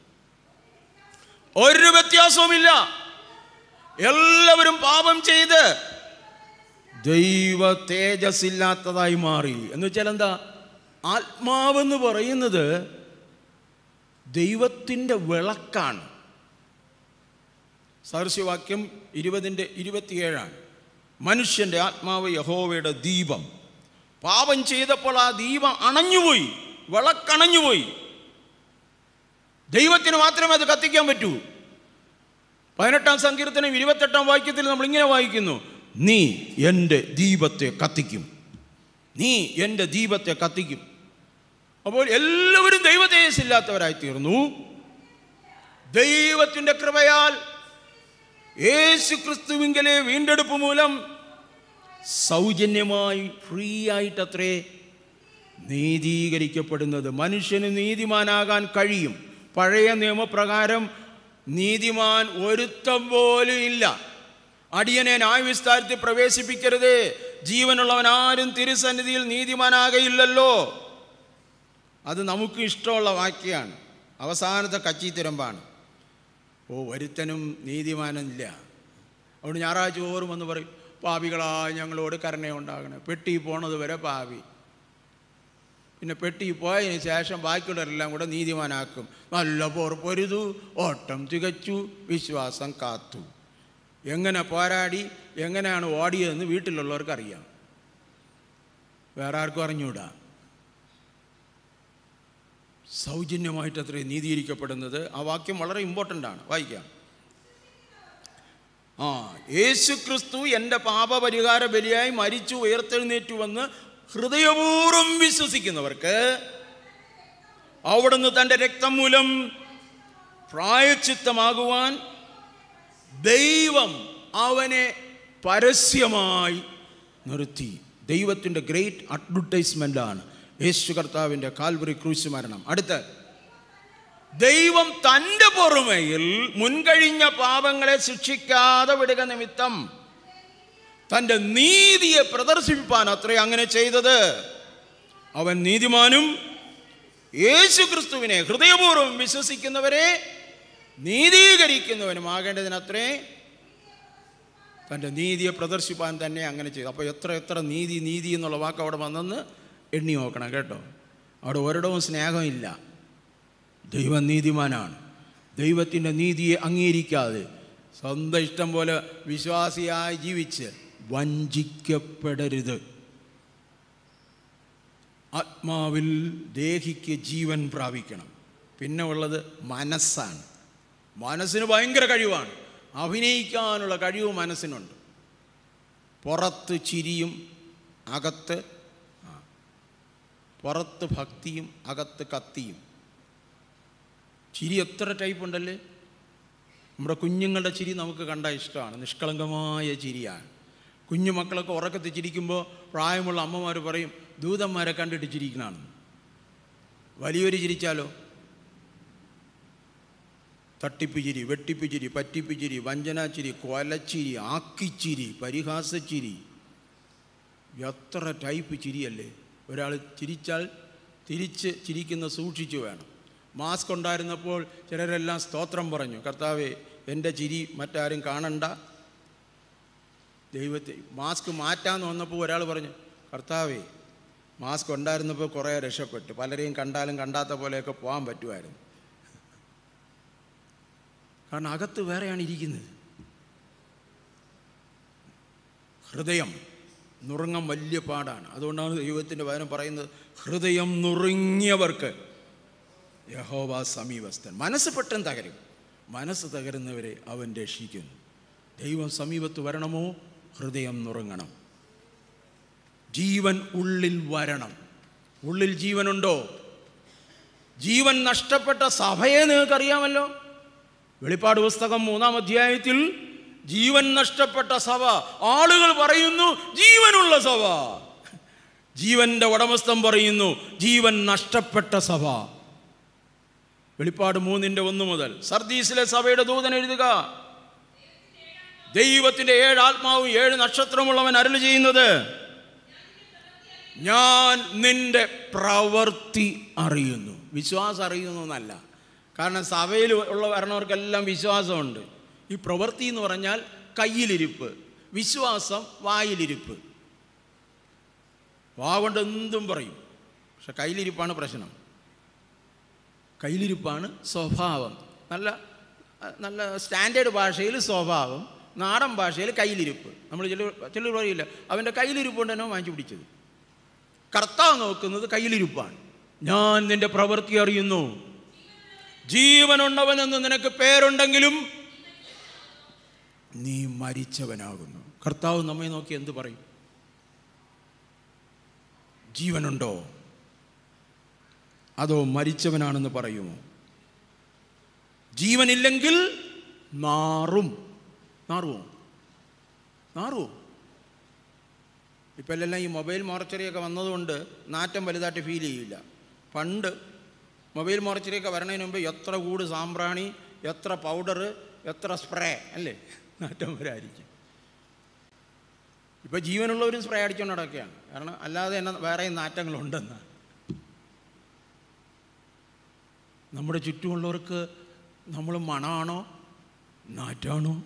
ഒരു വ്യത്യാസവുമില്ല എല്ലാവരും പാപം ചെയ്ത് ദൈവ തേജസ്സില്ലാത്തതായി മാറി എന്ന് വെച്ചാൽ എന്താ ആത്മാവെന്ന് പറയുന്നത് ദൈവത്തിൻ്റെ വിളക്കാണ് സദൃശ്യവാക്യം ഇരുപതിൻ്റെ ഇരുപത്തിയേഴാണ് മനുഷ്യൻ്റെ ആത്മാവ് യഹോവയുടെ ദീപം പാപം ചെയ്തപ്പോൾ ആ ദീപം അണഞ്ഞുപോയി വിളക്കണഞ്ഞുപോയി ദൈവത്തിന് മാത്രമേ അത് കത്തിക്കാൻ പറ്റൂ പതിനെട്ടാം സങ്കീർത്തനം ഇരുപത്തെട്ടാം വാക്യത്തിൽ നമ്മൾ ഇങ്ങനെ വായിക്കുന്നു നീ എൻ്റെ ദീപത്തെ കത്തിക്കും നീ എൻ്റെ ദീപത്തെ കത്തിക്കും അപ്പോൾ എല്ലാവരും ദൈവതേജസ്സില്ലാത്തവരായി തീർന്നു ദൈവത്തിൻ്റെ കൃപയാൽ യേശു ക്രിസ്തുവിങ്കലെ വീണ്ടെടുപ്പ് മൂലം സൗജന്യമായി ഫ്രീ ആയിട്ടത്രേ നീതീകരിക്കപ്പെടുന്നത് മനുഷ്യന് നീതിമാനാകാൻ കഴിയും പഴയ നിയമപ്രകാരം നീതിമാൻ ഒരുത്തം പോലും ഇല്ല അടിയനെ ന്യായവിസ്താരത്തിൽ പ്രവേശിപ്പിക്കരുത് ജീവനുള്ളവൻ ആരും തിരുസന്നിധിയിൽ നീതിമാനാകയില്ലല്ലോ അത് നമുക്ക് ഇഷ്ടമുള്ള വാക്യമാണ് അവസാനത്തെ കച്ചിത്തിരമ്പാണ് ഓ ഒരുത്തനും നീതിമാനില്ല അതുകൊണ്ട് ഞായറാഴ്ച ഓറും വന്ന് പറയും പാപികളായ ഞങ്ങളോട് കരുണയുണ്ടാകണം പെട്ടി പോണത് വരെ പാപി പിന്നെ പെട്ടി പോയതിന് ശേഷം ബാക്കിയുള്ളവരെല്ലാം കൂടെ നീതിമാനാക്കും നല്ല പൊറുപ്പൊരുതു ഓട്ടം തികച്ചു വിശ്വാസം കാത്തു എങ്ങനെ പോരാടി എങ്ങനെയാണ് ഓടിയതെന്ന് വീട്ടിലുള്ളവർക്ക് അറിയാം വേറെ ആർക്കും അറിഞ്ഞൂടാ സൗജന്യമായിട്ട് അത്രേ നീതീകരിക്കപ്പെടുന്നത് ആ വാക്യം വളരെ ഇമ്പോർട്ടൻ്റ് ആണ് വായിക്കാം ആ യേശു ക്രിസ്തു എൻ്റെ പാപപരിഹാര ബലിയായി മരിച്ചു ഉയർത്തെഴുന്നേറ്റു വന്ന് ഹൃദയപൂർവ്വം വിശ്വസിക്കുന്നവർക്ക് അവിടുന്ന് തൻ്റെ രക്തം മൂലം പ്രായച്ചിത്തമാകുവാൻ ദൈവം അവനെ പരസ്യമായി നിർത്തി ദൈവത്തിൻ്റെ ഗ്രേറ്റ് അഡ്വർടൈസ്മെൻ്റ് ആണ് യേശു കർത്താവിൻ്റെ കാൽവറി ക്രൂശ് മരണം അടുത്ത് ദൈവം തൻ്റെ പുറമയിൽ മുൻകഴിഞ്ഞ പാപങ്ങളെ ശിക്ഷിക്കാതെ വിടുക നിമിത്തം തൻ്റെ നീതിയെ പ്രദർശിപ്പിപ്പാൻ അത്രേ അങ്ങനെ ചെയ്തത് അവൻ നീതിമാനും യേശു ക്രിസ്തുവിനെ ഹൃദയപൂർവ്വം വിശ്വസിക്കുന്നവരെ നീതീകരിക്കുന്നവനുമാകേണ്ടതിനത്രേ തൻ്റെ നീതിയെ പ്രദർശിപ്പാൻ തന്നെ അങ്ങനെ ചെയ്തു അപ്പോൾ എത്ര എത്ര നീതി നീതി എന്നുള്ള വാക്ക് അവിടെ വന്നെന്ന് എണ്ണി നോക്കണം കേട്ടോ അവിടെ ഒരിടവും സ്നേഹമില്ല ദൈവം നീതിമാനാണ് ദൈവത്തിൻ്റെ നീതിയെ അംഗീകരിക്കാതെ സ്വന്തം ഇഷ്ടം പോലെ വിശ്വാസിയായി ജീവിച്ച് വഞ്ചിക്കപ്പെടരുത് ആത്മാവിൽ ദേഹിക്ക് ജീവൻ പ്രാപിക്കണം പിന്നെ ഉള്ളത് മനസ്സാണ് മനസ്സിന് ഭയങ്കര കഴിവാണ് അഭിനയിക്കാനുള്ള കഴിവ് മനസ്സിനുണ്ട് പുറത്ത് ചിരിയും അകത്ത് ആ, പുറത്ത് ഭക്തിയും അകത്ത് കത്തിയും ചിരി എത്ര ടൈപ്പ് ഉണ്ടല്ലേ നമ്മുടെ കുഞ്ഞുങ്ങളുടെ ചിരി നമുക്ക് കണ്ട ഇഷ്ടമാണ് നിഷ്കളങ്കമായ ചിരിയാണ് കുഞ്ഞു മക്കളൊക്കെ ഉറക്കത്തിൽ ചിരിക്കുമ്പോൾ പ്രായമുള്ള അമ്മമാർ പറയും ദൂതന്മാരെ കണ്ടിട്ട് ചിരിക്കണമെന്ന് വലിയൊരു ചിരിച്ചാലോ തട്ടിപ്പ് ചിരി വെട്ടിപ്പ് ചിരി പറ്റിപ്പ് ചിരി വഞ്ചനാച്ചിരി കൊലച്ചിരി ആക്കിച്ചിരി പരിഹാസച്ചിരി എത്ര ടൈപ്പ് ചിരിയല്ലേ ഒരാൾ ചിരിച്ചാൽ തിരിച്ച് ചിരിക്കുന്ന സൂക്ഷിച്ചു വേണം മാസ്ക് ഉണ്ടായിരുന്നപ്പോൾ ചിലരെല്ലാം സ്തോത്രം പറഞ്ഞു കർത്താവെ എൻ്റെ ചിരി മറ്റാരും കാണണ്ട ദൈവത്തെ മാസ്ക് മാറ്റാന്ന് വന്നപ്പോൾ ഒരാൾ പറഞ്ഞു കർത്താവേ മാസ്ക് ഉണ്ടായിരുന്നപ്പോൾ കുറേ രക്ഷപ്പെട്ടു പലരെയും കണ്ടാലും കണ്ടാത്ത പോലെയൊക്കെ പോകാൻ പറ്റുമായിരുന്നു കാരണം അകത്ത് വേറെയാണ് ഇരിക്കുന്നത് ഹൃദയം നുറുങ്ങം വലിയ പാടാണ് അതുകൊണ്ടാണ് ദൈവത്തിൻ്റെ വചനം പറയുന്നത് ഹൃദയം നുറുങ്ങിയവർക്ക് യഹോവ സമീപസ്ഥൻ മനസ്സ് പെട്ടെന്ന് തകരും മനസ്സ് തകരുന്നവരെ അവൻ രക്ഷിക്കുന്നു ദൈവം സമീപത്ത് വരണമോ ഹൃദയം നുറുങ്ങണം ജീവൻ ഉള്ളിൽ വരണം ഉള്ളിൽ ജീവനുണ്ടോ ജീവൻ നഷ്ടപ്പെട്ട സഭയെ നിങ്ങൾക്കറിയാമല്ലോ വെളിപ്പാട് പുസ്തകം മൂന്നാം അധ്യായത്തിൽ ജീവൻ നഷ്ടപ്പെട്ട സഭ ആളുകൾ പറയുന്നു ജീവനുള്ള സഭ ജീവന്റെ ഉടമസ്ഥൻ പറയുന്നു ജീവൻ നഷ്ടപ്പെട്ട സഭ വെളിപ്പാട് മൂന്നിൻ്റെ ഒന്ന് മുതൽ സർദീസിലെ സഭയുടെ ദൂതൻ എഴുതുക ദൈവത്തിൻ്റെ ഏഴ് ആത്മാവും ഏഴ് നക്ഷത്രമുള്ളവൻ അരുളി ചെയ്യുന്നത് ഞാൻ നിന്റെ പ്രവൃത്തി അറിയുന്നു വിശ്വാസം അറിയുന്നു എന്നല്ല കാരണം സഭയിൽ ഉള്ള വരണവർക്കെല്ലാം വിശ്വാസമുണ്ട് ഈ പ്രവൃത്തി എന്ന് പറഞ്ഞാൽ കയ്യിലിരിപ്പ് വിശ്വാസം വായിലിരിപ്പ് വാ കൊണ്ട് എന്തും പറയും പക്ഷെ കയ്യിലിരിപ്പാണ് പ്രശ്നം കയ്യിലിരിപ്പാണ് സ്വഭാവം നല്ല നല്ല സ്റ്റാൻഡേർഡ് ഭാഷയിൽ സ്വഭാവം നാടൻ ഭാഷയിൽ കയ്യിലിരിപ്പ് നമ്മൾ ചില ചിലർ പറയില്ല അവൻ്റെ കയ്യിലിരിപ്പ് കൊണ്ട് തന്നെ വാങ്ങിച്ചു പിടിച്ചത് കർത്താവ് നോക്കുന്നത് കയ്യിലിരിപ്പാണ് ഞാൻ നിന്റെ പ്രവൃത്തി അറിയുന്നു ജീവനുണ്ടവനെന്ന് നിനക്ക് പേരുണ്ടെങ്കിലും നീ മരിച്ചവനാകുന്നു കർത്താവ് നമ്മെ നോക്കി എന്ത് പറയും ജീവനുണ്ടോ അതോ മരിച്ചവനാണെന്ന് പറയുമോ ജീവനില്ലെങ്കിൽ നാറും നാറുമോ നാറുമോ ഇപ്പം എല്ലാം ഈ മൊബൈൽ മോർച്ചറിയൊക്കെ വന്നതുകൊണ്ട് നാറ്റം വലുതായിട്ട് ഫീൽ ചെയ്യില്ല പണ്ട് മൊബൈൽ മോർച്ചറിയൊക്കെ വരണതിന് മുമ്പ് എത്ര കൂട് സാമ്പ്രാണി എത്ര പൗഡർ എത്ര സ്പ്രേ അല്ലേ നാറ്റം വരായിരിക്കും ഇപ്പോൾ ജീവനുള്ളവരും സ്പ്രേ അടിച്ചുകൊണ്ട് നടക്കുകയാണ് കാരണം അല്ലാതെ തന്നെ വേറെ നാറ്റങ്ങളുണ്ടെന്ന് നമ്മുടെ ചുറ്റുമുള്ളവർക്ക് നമ്മൾ മണമാണോ നാറ്റാണോ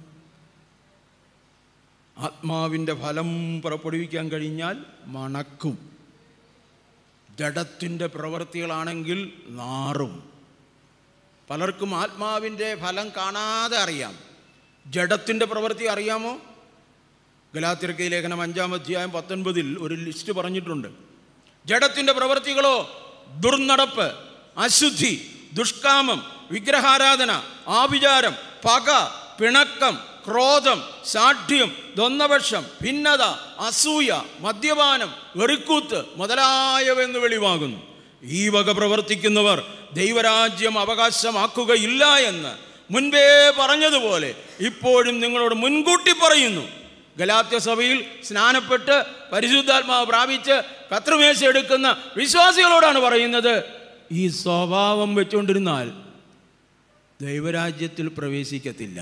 ആത്മാവിൻ്റെ ഫലം പുറപ്പെടുവിക്കാൻ കഴിഞ്ഞാൽ മണക്കും ജഡത്തിൻ്റെ പ്രവൃത്തികളാണെങ്കിൽ നാറും പലർക്കും ആത്മാവിൻ്റെ ഫലം കാണാതെ അറിയാം ജഡത്തിൻ്റെ പ്രവൃത്തി അറിയാമോ ഗലാത്തിരക്കൈ ലേഖനം അഞ്ചാം അധ്യായം പത്തൊൻപതിൽ ഒരു ലിസ്റ്റ് പറഞ്ഞിട്ടുണ്ട് ജഡത്തിൻ്റെ പ്രവൃത്തികളോ ദുർനടപ്പ് അശുദ്ധി ദുഷ്കാമം വിഗ്രഹാരാധന ആഭിചാരം പക പിണക്കം ക്രോധം സാഠ്യം ദ്വന്ദ്വപക്ഷം ഭിന്നത അസൂയ മദ്യപാനം വെറിക്കൂത്ത് മുതലായവെന്ന് വെളിവാകുന്നു ഈ വക പ്രവർത്തിക്കുന്നവർ ദൈവരാജ്യം അവകാശമാക്കുകയില്ല എന്ന് മുൻപേ പറഞ്ഞതുപോലെ ഇപ്പോഴും നിങ്ങളോട് മുൻകൂട്ടി പറയുന്നു ഗലാത്യ സഭയിൽ സ്നാനപ്പെട്ട് പരിശുദ്ധാത്മാവ് പ്രാപിച്ച് കത്രുമേശ എടുക്കുന്ന വിശ്വാസികളോടാണ് പറയുന്നത് ഈ സ്വഭാവം വെച്ചുകൊണ്ടിരുന്നാൽ ദൈവരാജ്യത്തിൽ പ്രവേശിക്കത്തില്ല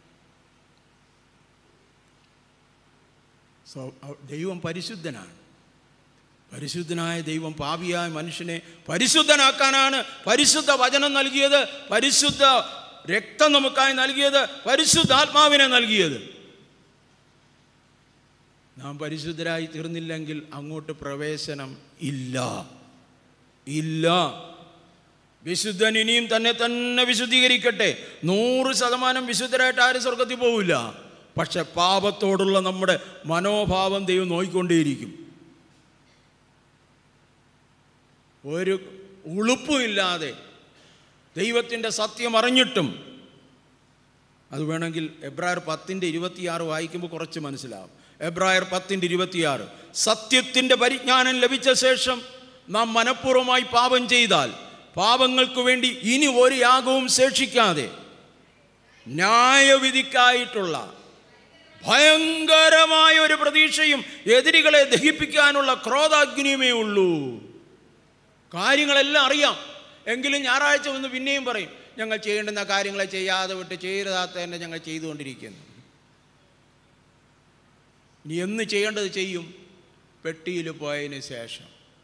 സ്വ- ദൈവം പരിശുദ്ധനാണ് പരിശുദ്ധനായ ദൈവം പാപിയായ മനുഷ്യനെ പരിശുദ്ധനാക്കാനാണ് പരിശുദ്ധ വചനം നൽകിയത് പരിശുദ്ധ രക്തം നമുക്കായി നൽകിയത് പരിശുദ്ധാത്മാവിനെ നൽകിയത് നാം പരിശുദ്ധരായി തീർന്നില്ലെങ്കിൽ അങ്ങോട്ട് പ്രവേശനം ഇല്ല ഇല്ല വിശുദ്ധൻ ഇനിയും തന്നെ തന്നെ വിശുദ്ധീകരിക്കട്ടെ നൂറ് ശതമാനം വിശുദ്ധരായിട്ട് ആരും സ്വർഗത്തിൽ പോവില്ല പക്ഷെ പാപത്തോടുള്ള നമ്മുടെ മനോഭാവം ദൈവം നോക്കിക്കൊണ്ടേയിരിക്കും ഒരു ഉളുപ്പുമില്ലാതെ ദൈവത്തിൻ്റെ സത്യം അറിഞ്ഞിട്ടും അത് വേണമെങ്കിൽ എബ്രായർ പത്തിൻ്റെ ഇരുപത്തിയാറ് വായിക്കുമ്പോൾ കുറച്ച് മനസ്സിലാവും എബ്രായർ പത്തിൻ്റെ ഇരുപത്തിയാറ് സത്യത്തിൻ്റെ പരിജ്ഞാനം ലഭിച്ച ശേഷം നാം മനഃപൂർവ്വമായി പാപം ചെയ്താൽ പാപങ്ങൾക്ക് വേണ്ടി ഇനി ഒരു യാഗവും ശേഷിക്കാതെ ന്യായവിധിക്കായിട്ടുള്ള ഭയങ്കരമായ ഒരു പ്രതീക്ഷയും എതിരികളെ ദഹിപ്പിക്കാനുള്ള ക്രോധാഗ്നിയുമേ ഉള്ളൂ കാര്യങ്ങളെല്ലാം അറിയാം എങ്കിലും ഞായറാഴ്ച വന്ന് പിന്നെയും പറയും ഞങ്ങൾ ചെയ്യേണ്ടുന്ന കാര്യങ്ങളെ ചെയ്യാതെ വിട്ട് ചെയ്താത്ത തന്നെ ഞങ്ങൾ ചെയ്തുകൊണ്ടിരിക്കുന്നു ഇനി എന്ന് ചെയ്യേണ്ടത് ചെയ്യും പെട്ടിയിൽ പോയതിന് ശേഷം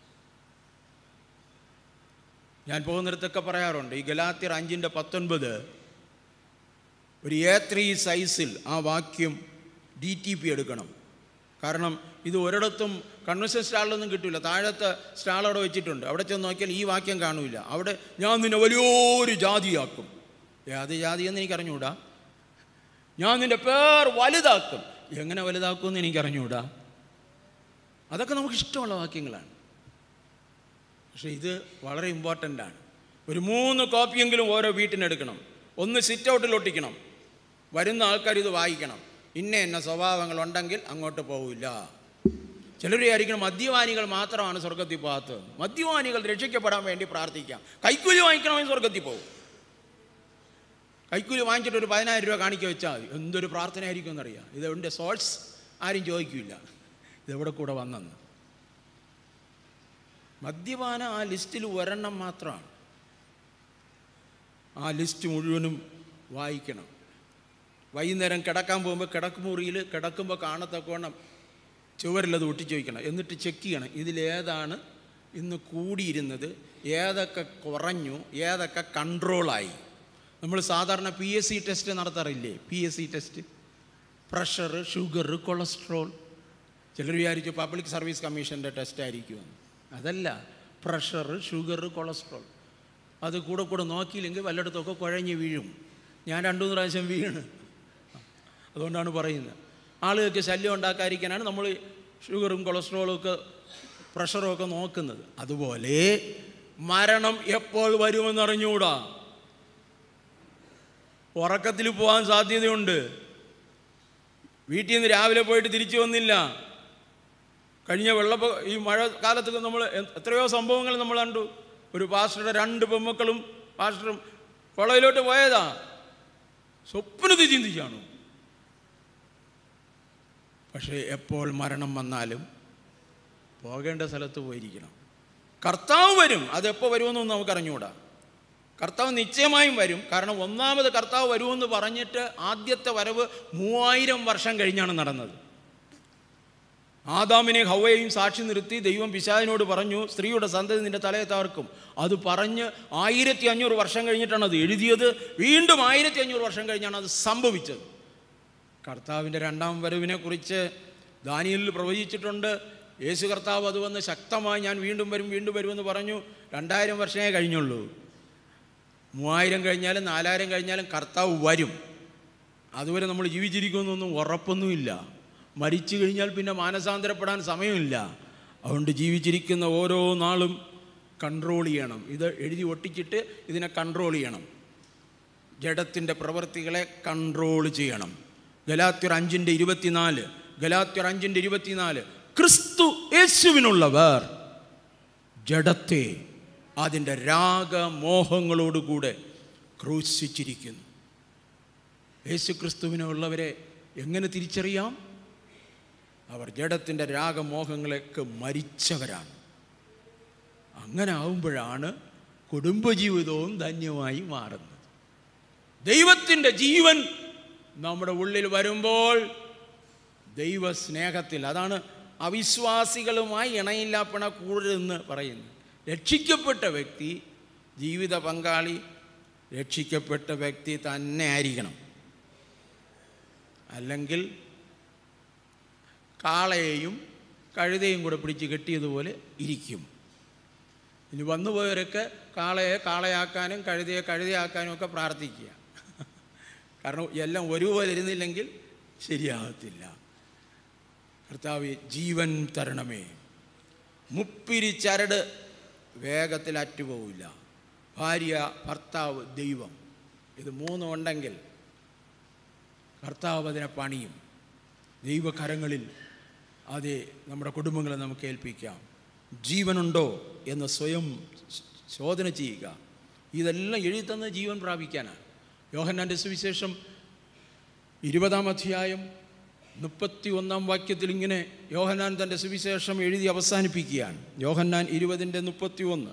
ഞാൻ പോകുന്നിടത്തൊക്കെ പറയാറുണ്ട് ഈ ഗലാത്തിർ അഞ്ചിൻ്റെ പത്തൊൻപത് ഒരു എ ത്രീ സൈസിൽ ആ വാക്യം ഡി ടി പി എടുക്കണം കാരണം ഇത് ഒരിടത്തും കൺവെൻഷൻ സ്റ്റാളിലൊന്നും കിട്ടില്ല താഴത്തെ സ്റ്റാൾ അവിടെ വെച്ചിട്ടുണ്ട് അവിടെ ചെന്ന് നോക്കിയാൽ ഈ വാക്യം കാണില്ല അവിടെ ഞാൻ നിന്നെ വലിയൊരു ജാതിയാക്കും ഏത് ജാതിയെന്ന് എനിക്കറിഞ്ഞൂടാ ഞാൻ നിന്റെ പേർ വലുതാക്കും എങ്ങനെ വലുതാക്കുമെന്ന് എനിക്കറിഞ്ഞൂടാ അതൊക്കെ നമുക്ക് ഇഷ്ടമുള്ള വാക്യങ്ങളാണ് പക്ഷേ ഇത് വളരെ ഇമ്പോർട്ടൻ്റ് ആണ് ഒരു മൂന്ന് കോപ്പിയെങ്കിലും ഓരോ വീട്ടിനെടുക്കണം ഒന്ന് സിറ്റ് ഔട്ടിൽ ഒട്ടിക്കണം വരുന്ന ആൾക്കാർ ഇത് വായിക്കണം ഇന്ന എന്ന സ്വഭാവങ്ങൾ ഉണ്ടെങ്കിൽ അങ്ങോട്ട് പോവില്ല ചിലർ വിചാരിക്കണം മദ്യപാനികൾ മാത്രമാണ് സ്വർഗത്തിൽ പോകാത്തത് മദ്യപാനികൾ രക്ഷിക്കപ്പെടാൻ വേണ്ടി പ്രാർത്ഥിക്കാം കൈക്കൂലി വാങ്ങിക്കണമെങ്കിൽ സ്വർഗത്തിൽ പോകും കൈക്കൂലി വാങ്ങിച്ചിട്ട് ഒരു പതിനായിരം രൂപ കാണിக்க വെച്ചാൽ മതി എന്തൊരു പ്രാർത്ഥനയായിരിക്കും എന്നറിയാം ഇതെവിടെ സോൾസ് ആരും ചോദിക്കില്ല ഇതെവിടെ കൂടെ വന്നെന്ന് മദ്യപാനം ആ ലിസ്റ്റിൽ ഒരെണ്ണം മാത്രമാണ് ആ ലിസ്റ്റ് മുഴുവനും വായിക്കണം വൈകുന്നേരം കിടക്കാൻ പോകുമ്പോൾ കിടക്കുമുറിയിൽ കിടക്കുമ്പോൾ കാണത്തക്കോണം ചുവരിലത് ഒട്ടിച്ച് വയ്ക്കണം എന്നിട്ട് ചെക്ക് ചെയ്യണം ഇതിലേതാണ് ഇന്ന് കൂടിയിരുന്നത് ഏതൊക്കെ കുറഞ്ഞു ഏതൊക്കെ കൺട്രോളായി നമ്മൾ സാധാരണ പി എസ് സി ടെസ്റ്റ് നടത്താറില്ലേ P S C test pressure sugar cholesterol ചിലർ വിചാരിച്ചു പബ്ലിക് സർവീസ് കമ്മീഷൻ്റെ ടെസ്റ്റ് ആയിരിക്കുമെന്ന് അതല്ല പ്രഷർ ഷുഗർ കൊളസ്ട്രോൾ അത് കൂടെ കൂടെ നോക്കിയില്ലെങ്കിൽ വല്ലയിടത്തൊക്കെ കുഴഞ്ഞ് വീഴും ഞാൻ രണ്ടു മൂന്ന് പ്രാവശ്യം വീണ് അതുകൊണ്ടാണ് പറയുന്നത് ആളുകൾക്ക് ശല്യം ഉണ്ടാക്കാതിരിക്കാനാണ് നമ്മൾ ഷുഗറും കൊളസ്ട്രോളും ഒക്കെ പ്രഷറും ഒക്കെ നോക്കുന്നത് അതുപോലെ മരണം എപ്പോൾ വരുമെന്ന് അറിഞ്ഞുകൂടാ ഉറക്കത്തിൽ പോകാൻ സാധ്യതയുണ്ട് വീട്ടിൽ നിന്ന് രാവിലെ പോയിട്ട് തിരിച്ചു വന്നില്ല കഴിഞ്ഞ വെള്ളപ്പ ഈ മഴ കാലത്തൊക്കെ നമ്മൾ എത്രയോ സംഭവങ്ങൾ നമ്മൾ കണ്ടു ഒരു പാസ്റ്ററുടെ രണ്ട് പെമ്മക്കളും പാസ്റ്ററും കുളയിലോട്ട് പോയതാ സ്വപ്നത്തിൽ ചിന്തിച്ചാണോ പക്ഷേ എപ്പോൾ മരണം വന്നാലും പോകേണ്ട സ്ഥലത്ത് പോയിരിക്കണം കർത്താവ് വരും അതെപ്പോൾ വരുമെന്നൊന്നും നമുക്ക് അറിഞ്ഞുകൂടാ കർത്താവ് നിശ്ചയമായും വരും കാരണം ഒന്നാമത് കർത്താവ് വരുമെന്ന് പറഞ്ഞിട്ട് ആദ്യത്തെ വരവ് മൂവായിരം വർഷം കഴിഞ്ഞാണ് നടന്നത് ആദാമിനെ ഹവയെയും സാക്ഷി നിർത്തി ദൈവം പിശാചിനോട് പറഞ്ഞു സ്ത്രീയുടെ സന്തതി നിന്റെ തലയെ തകർക്കും അത് പറഞ്ഞ് ആയിരത്തി അഞ്ഞൂറ് വർഷം കഴിഞ്ഞിട്ടാണ് അത് എഴുതിയത് വീണ്ടും ആയിരത്തി അഞ്ഞൂറ് വർഷം കഴിഞ്ഞാണ് അത് സംഭവിച്ചത് കർത്താവിൻ്റെ രണ്ടാം വരവിനെ കുറിച്ച് ദാനിയലിൽ പ്രവചിച്ചിട്ടുണ്ട് യേശു കർത്താവ് അത് വന്ന് ശക്തമായി ഞാൻ വീണ്ടും വരും വീണ്ടും വരുമെന്ന് പറഞ്ഞു രണ്ടായിരം വർഷമേ കഴിഞ്ഞുള്ളൂ മൂവായിരം കഴിഞ്ഞാലും നാലായിരം കഴിഞ്ഞാലും കർത്താവ് വരും അതുവരെ നമ്മൾ ജീവിച്ചിരിക്കുമെന്നൊന്നും ഉറപ്പൊന്നുമില്ല മരിച്ചു കഴിഞ്ഞാൽ പിന്നെ മാനസാന്തരപ്പെടാൻ സമയമില്ല അതുകൊണ്ട് ജീവിച്ചിരിക്കുന്ന ഓരോ നാളും കൺട്രോൾ ചെയ്യണം ഇത് എഴുതി ഒട്ടിച്ചിട്ട് ഇതിനെ കൺട്രോൾ ചെയ്യണം ജഡത്തിൻ്റെ പ്രവൃത്തികളെ കൺട്രോൾ ചെയ്യണം ഗലാത്യർ അഞ്ചിൻ്റെ ഇരുപത്തിനാല് ഗലാത്യർ അഞ്ചിൻ്റെ ഇരുപത്തിനാല് ക്രിസ്തു യേശുവിനുള്ളവർ ജഡത്തെ അതിൻ്റെ രാഗമോഹങ്ങളോടുകൂടെ ക്രൂശിച്ചിരിക്കുന്നു യേശു ക്രിസ്തുവിനുള്ളവരെ എങ്ങനെ തിരിച്ചറിയാം അവർ ജഡത്തിൻ്റെ രാഗമോഹങ്ങളൊക്കെ മരിച്ചവരാണ് അങ്ങനെ ആവുമ്പോഴാണ് കുടുംബജീവിതവും ധന്യമായി മാറുന്നത് ദൈവത്തിൻ്റെ ജീവൻ നമ്മുടെ ഉള്ളിൽ വരുമ്പോൾ ദൈവസ്നേഹത്തിൽ അതാണ് അവിശ്വാസികളുമായി ഇണയില്ലാപ്പണ കൂടരുതെന്ന് പറയുന്നു രക്ഷിക്കപ്പെട്ട വ്യക്തി ജീവിത പങ്കാളി രക്ഷിക്കപ്പെട്ട വ്യക്തി തന്നെ ആയിരിക്കണം അല്ലെങ്കിൽ കാളയെയും കഴുതയും കൂടെ പിടിച്ച് കെട്ടിയതുപോലെ ഇരിക്കും ഇനി വന്നുപോയവരൊക്കെ കാളയെ കാളയാക്കാനും കഴുതയെ കഴുതയാക്കാനും ഒക്കെ പ്രാർത്ഥിക്കുക കാരണം എല്ലാം ഒരുപോലെ ഇരുന്നില്ലെങ്കിൽ ശരിയാകത്തില്ല കർത്താവ് ജീവൻ തരണമേ മുപ്പിരി ചരട് വേഗത്തിൽ അറ്റുപോവില്ല ഭാര്യ ഭർത്താവ് ദൈവം ഇത് മൂന്നും ഉണ്ടെങ്കിൽ കർത്താവ് അതിനെ പണിയും ദൈവകരങ്ങളിൽ അതെ നമ്മുടെ കുടുംബങ്ങളെ നമുക്ക് ഏൽപ്പിക്കാം ജീവനുണ്ടോ എന്ന് സ്വയം ശോധന ചെയ്യുക ഇതെല്ലാം എഴുതി തന്ന ജീവൻ പ്രാപിക്കാനാണ് യോഹന്നാൻ്റെ സുവിശേഷം ഇരുപതാം അധ്യായം മുപ്പത്തി ഒന്നാം വാക്യത്തിൽ ഇങ്ങനെ യോഹന്നാൻ തൻ്റെ സുവിശേഷം എഴുതി അവസാനിപ്പിക്കുകയാണ് യോഹന്നാൻ ഇരുപതിൻ്റെ മുപ്പത്തി ഒന്ന്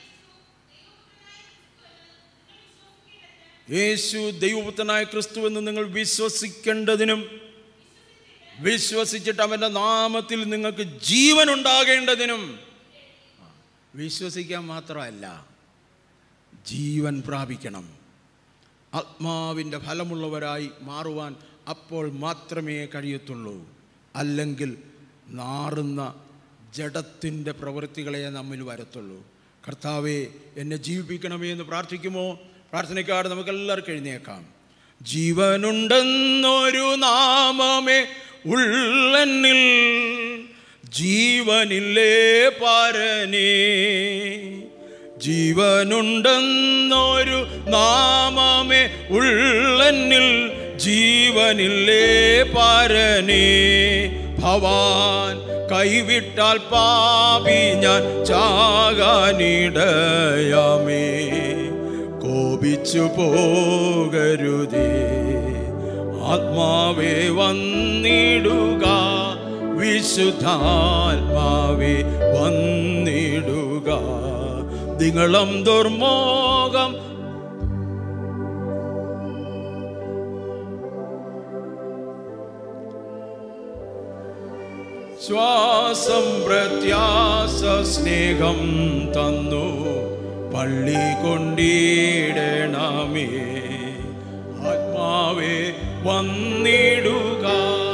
യേശു ദൈവപുത്രനായ ക്രിസ്തു എന്ന് നിങ്ങൾ വിശ്വസിക്കേണ്ടതിനും വിശ്വസിച്ചിട്ട് അവൻ്റെ നാമത്തിൽ നിങ്ങൾക്ക് ജീവൻ ഉണ്ടാകേണ്ടതിനും വിശ്വസിക്കാൻ മാത്രമല്ല ജീവൻ പ്രാപിക്കണം ആത്മാവിൻ്റെ ഫലമുള്ളവരായി മാറുവാൻ അപ്പോൾ മാത്രമേ കഴിയത്തുള്ളൂ അല്ലെങ്കിൽ നാറുന്ന ജഡത്തിൻ്റെ പ്രവൃത്തികളെ നമ്മിൽ വരത്തുള്ളൂ കർത്താവെ എന്നെ ജീവിപ്പിക്കണമേ എന്ന് പ്രാർത്ഥിക്കുമോ പ്രാർത്ഥനയ്ക്കാട് നമുക്കെല്ലാവർക്കും എഴുന്നേക്കാം ജീവനുണ്ടെന്നൊരു നാമമേ ഉള്ളെന്നിൽ ജീവനില്ലേ പരനേ ജീവനുണ്ടെന്നൊരു നാമമേ ഉള്ളെന്നിൽ ജീവനില്ലേ പരനേ ഭവാൻ കൈവിട്ടാൽ പാപി ഞാൻ ചാകാനിടയമേ കോപിച്ചു പോകരുതേ ആത്മാവേ വന്നിടുക വിശുദ്ധാത്മാവേ വന്നിടുക നിങ്ങളും ദുർമോഹം ശ്വാസം പ്രത്യാസ സ്നേഹം തന്നു പള്ളി കൊണ്ടിടണമേ ആത്മാവേ വന്നിടുക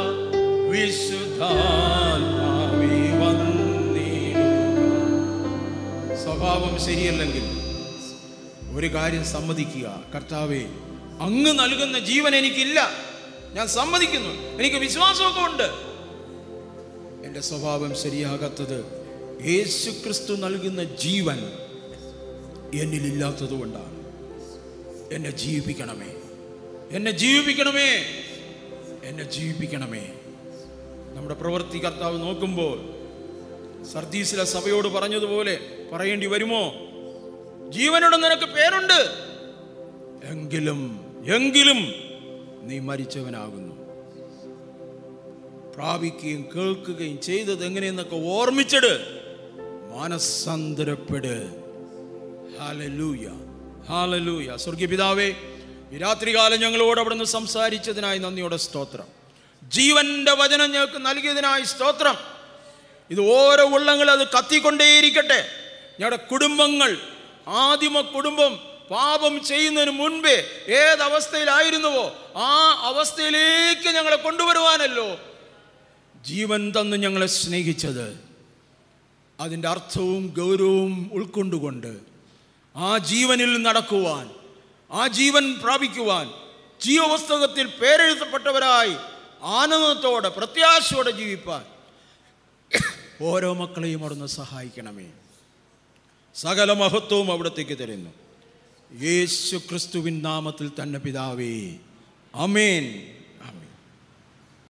വിശുദ്ധാത്മാവേ വന്നിടുക സ്വഭാവം ശരിയല്ലെങ്കിൽ ഒരു കാര്യം സമ്മതിക്കുക കർത്താവേ അങ്ങ് നൽകുന്ന ജീവൻ എനിക്കില്ല ഞാൻ സമ്മതിക്കുന്നു എനിക്ക് വിശ്വാസമൊക്കെ ഉണ്ട് എൻ്റെ സ്വഭാവം ശരിയാകാത്തത് യേശു ക്രിസ്തു നൽകുന്ന ജീവൻ എന്നിലില്ലാത്തത് കൊണ്ടാണ് എന്നെ ജീവിപ്പിക്കണമേ എന്നെ ജീവിപ്പിക്കണമേ എന്നെ ജീവിപ്പിക്കണമേ നമ്മുടെ പ്രവൃത്തി കർത്താവ് നോക്കുമ്പോൾ സർദീസിലെ സഭയോട് പറഞ്ഞതുപോലെ പറയേണ്ടി വരുമോ ജീവനോട് നിനക്ക് പേരുണ്ട് എങ്കിലും എങ്കിലും നീ മരിച്ചവനാകുന്നു പ്രാപിക്കുകയും കേൾക്കുകയും ചെയ്തത് എങ്ങനെയെന്നൊക്കെ ഓർമ്മിച്ചിട് മാനസാന്തരപ്പെട് ഹാലലൂയ ഹാലലൂയ സ്വർഗീയ പിതാവേ ഈ രാത്രികാലം ഞങ്ങളോട് അവിടുന്ന് സംസാരിച്ചതിനായി നന്ദിയോടെ സ്തോത്രം ജീവന്റെ വചനം ഞങ്ങൾക്ക് നൽകിയതിനായി സ്തോത്രം ഇത് ഓരോ ഉള്ളങ്ങൾ അത് കത്തിക്കൊണ്ടേയിരിക്കട്ടെ ഞങ്ങളുടെ കുടുംബങ്ങൾ ആദിമ കുടുംബം പാപം ചെയ്യുന്നതിന് മുൻപേ ഏതവസ്ഥയിലായിരുന്നുവോ ആ അവസ്ഥയിലേക്ക് ഞങ്ങളെ കൊണ്ടുവരുവാനല്ലോ ജീവൻ തന്ന് ഞങ്ങളെ സ്നേഹിച്ചത് അതിൻ്റെ അർത്ഥവും ഗൗരവവും ഉൾക്കൊണ്ടുകൊണ്ട് ആ ജീവനിൽ നടക്കുവാൻ ആ ജീവൻ പ്രാപിക്കുവാൻ ജീവപുസ്തകത്തിൽ പേരെഴുതപ്പെട്ടവരായി ആനന്ദത്തോടെ പ്രത്യാശയോടെ ജീവിപ്പാൻ ഓരോ മക്കളെയും അവിടുന്ന് സഹായിക്കണമേ സകല മഹത്വവും അവിടത്തേക്ക് തരുന്നു യേശു ക്രിസ്തുവിൻ നാമത്തിൽ തന്നെ പിതാവേ അമേൻ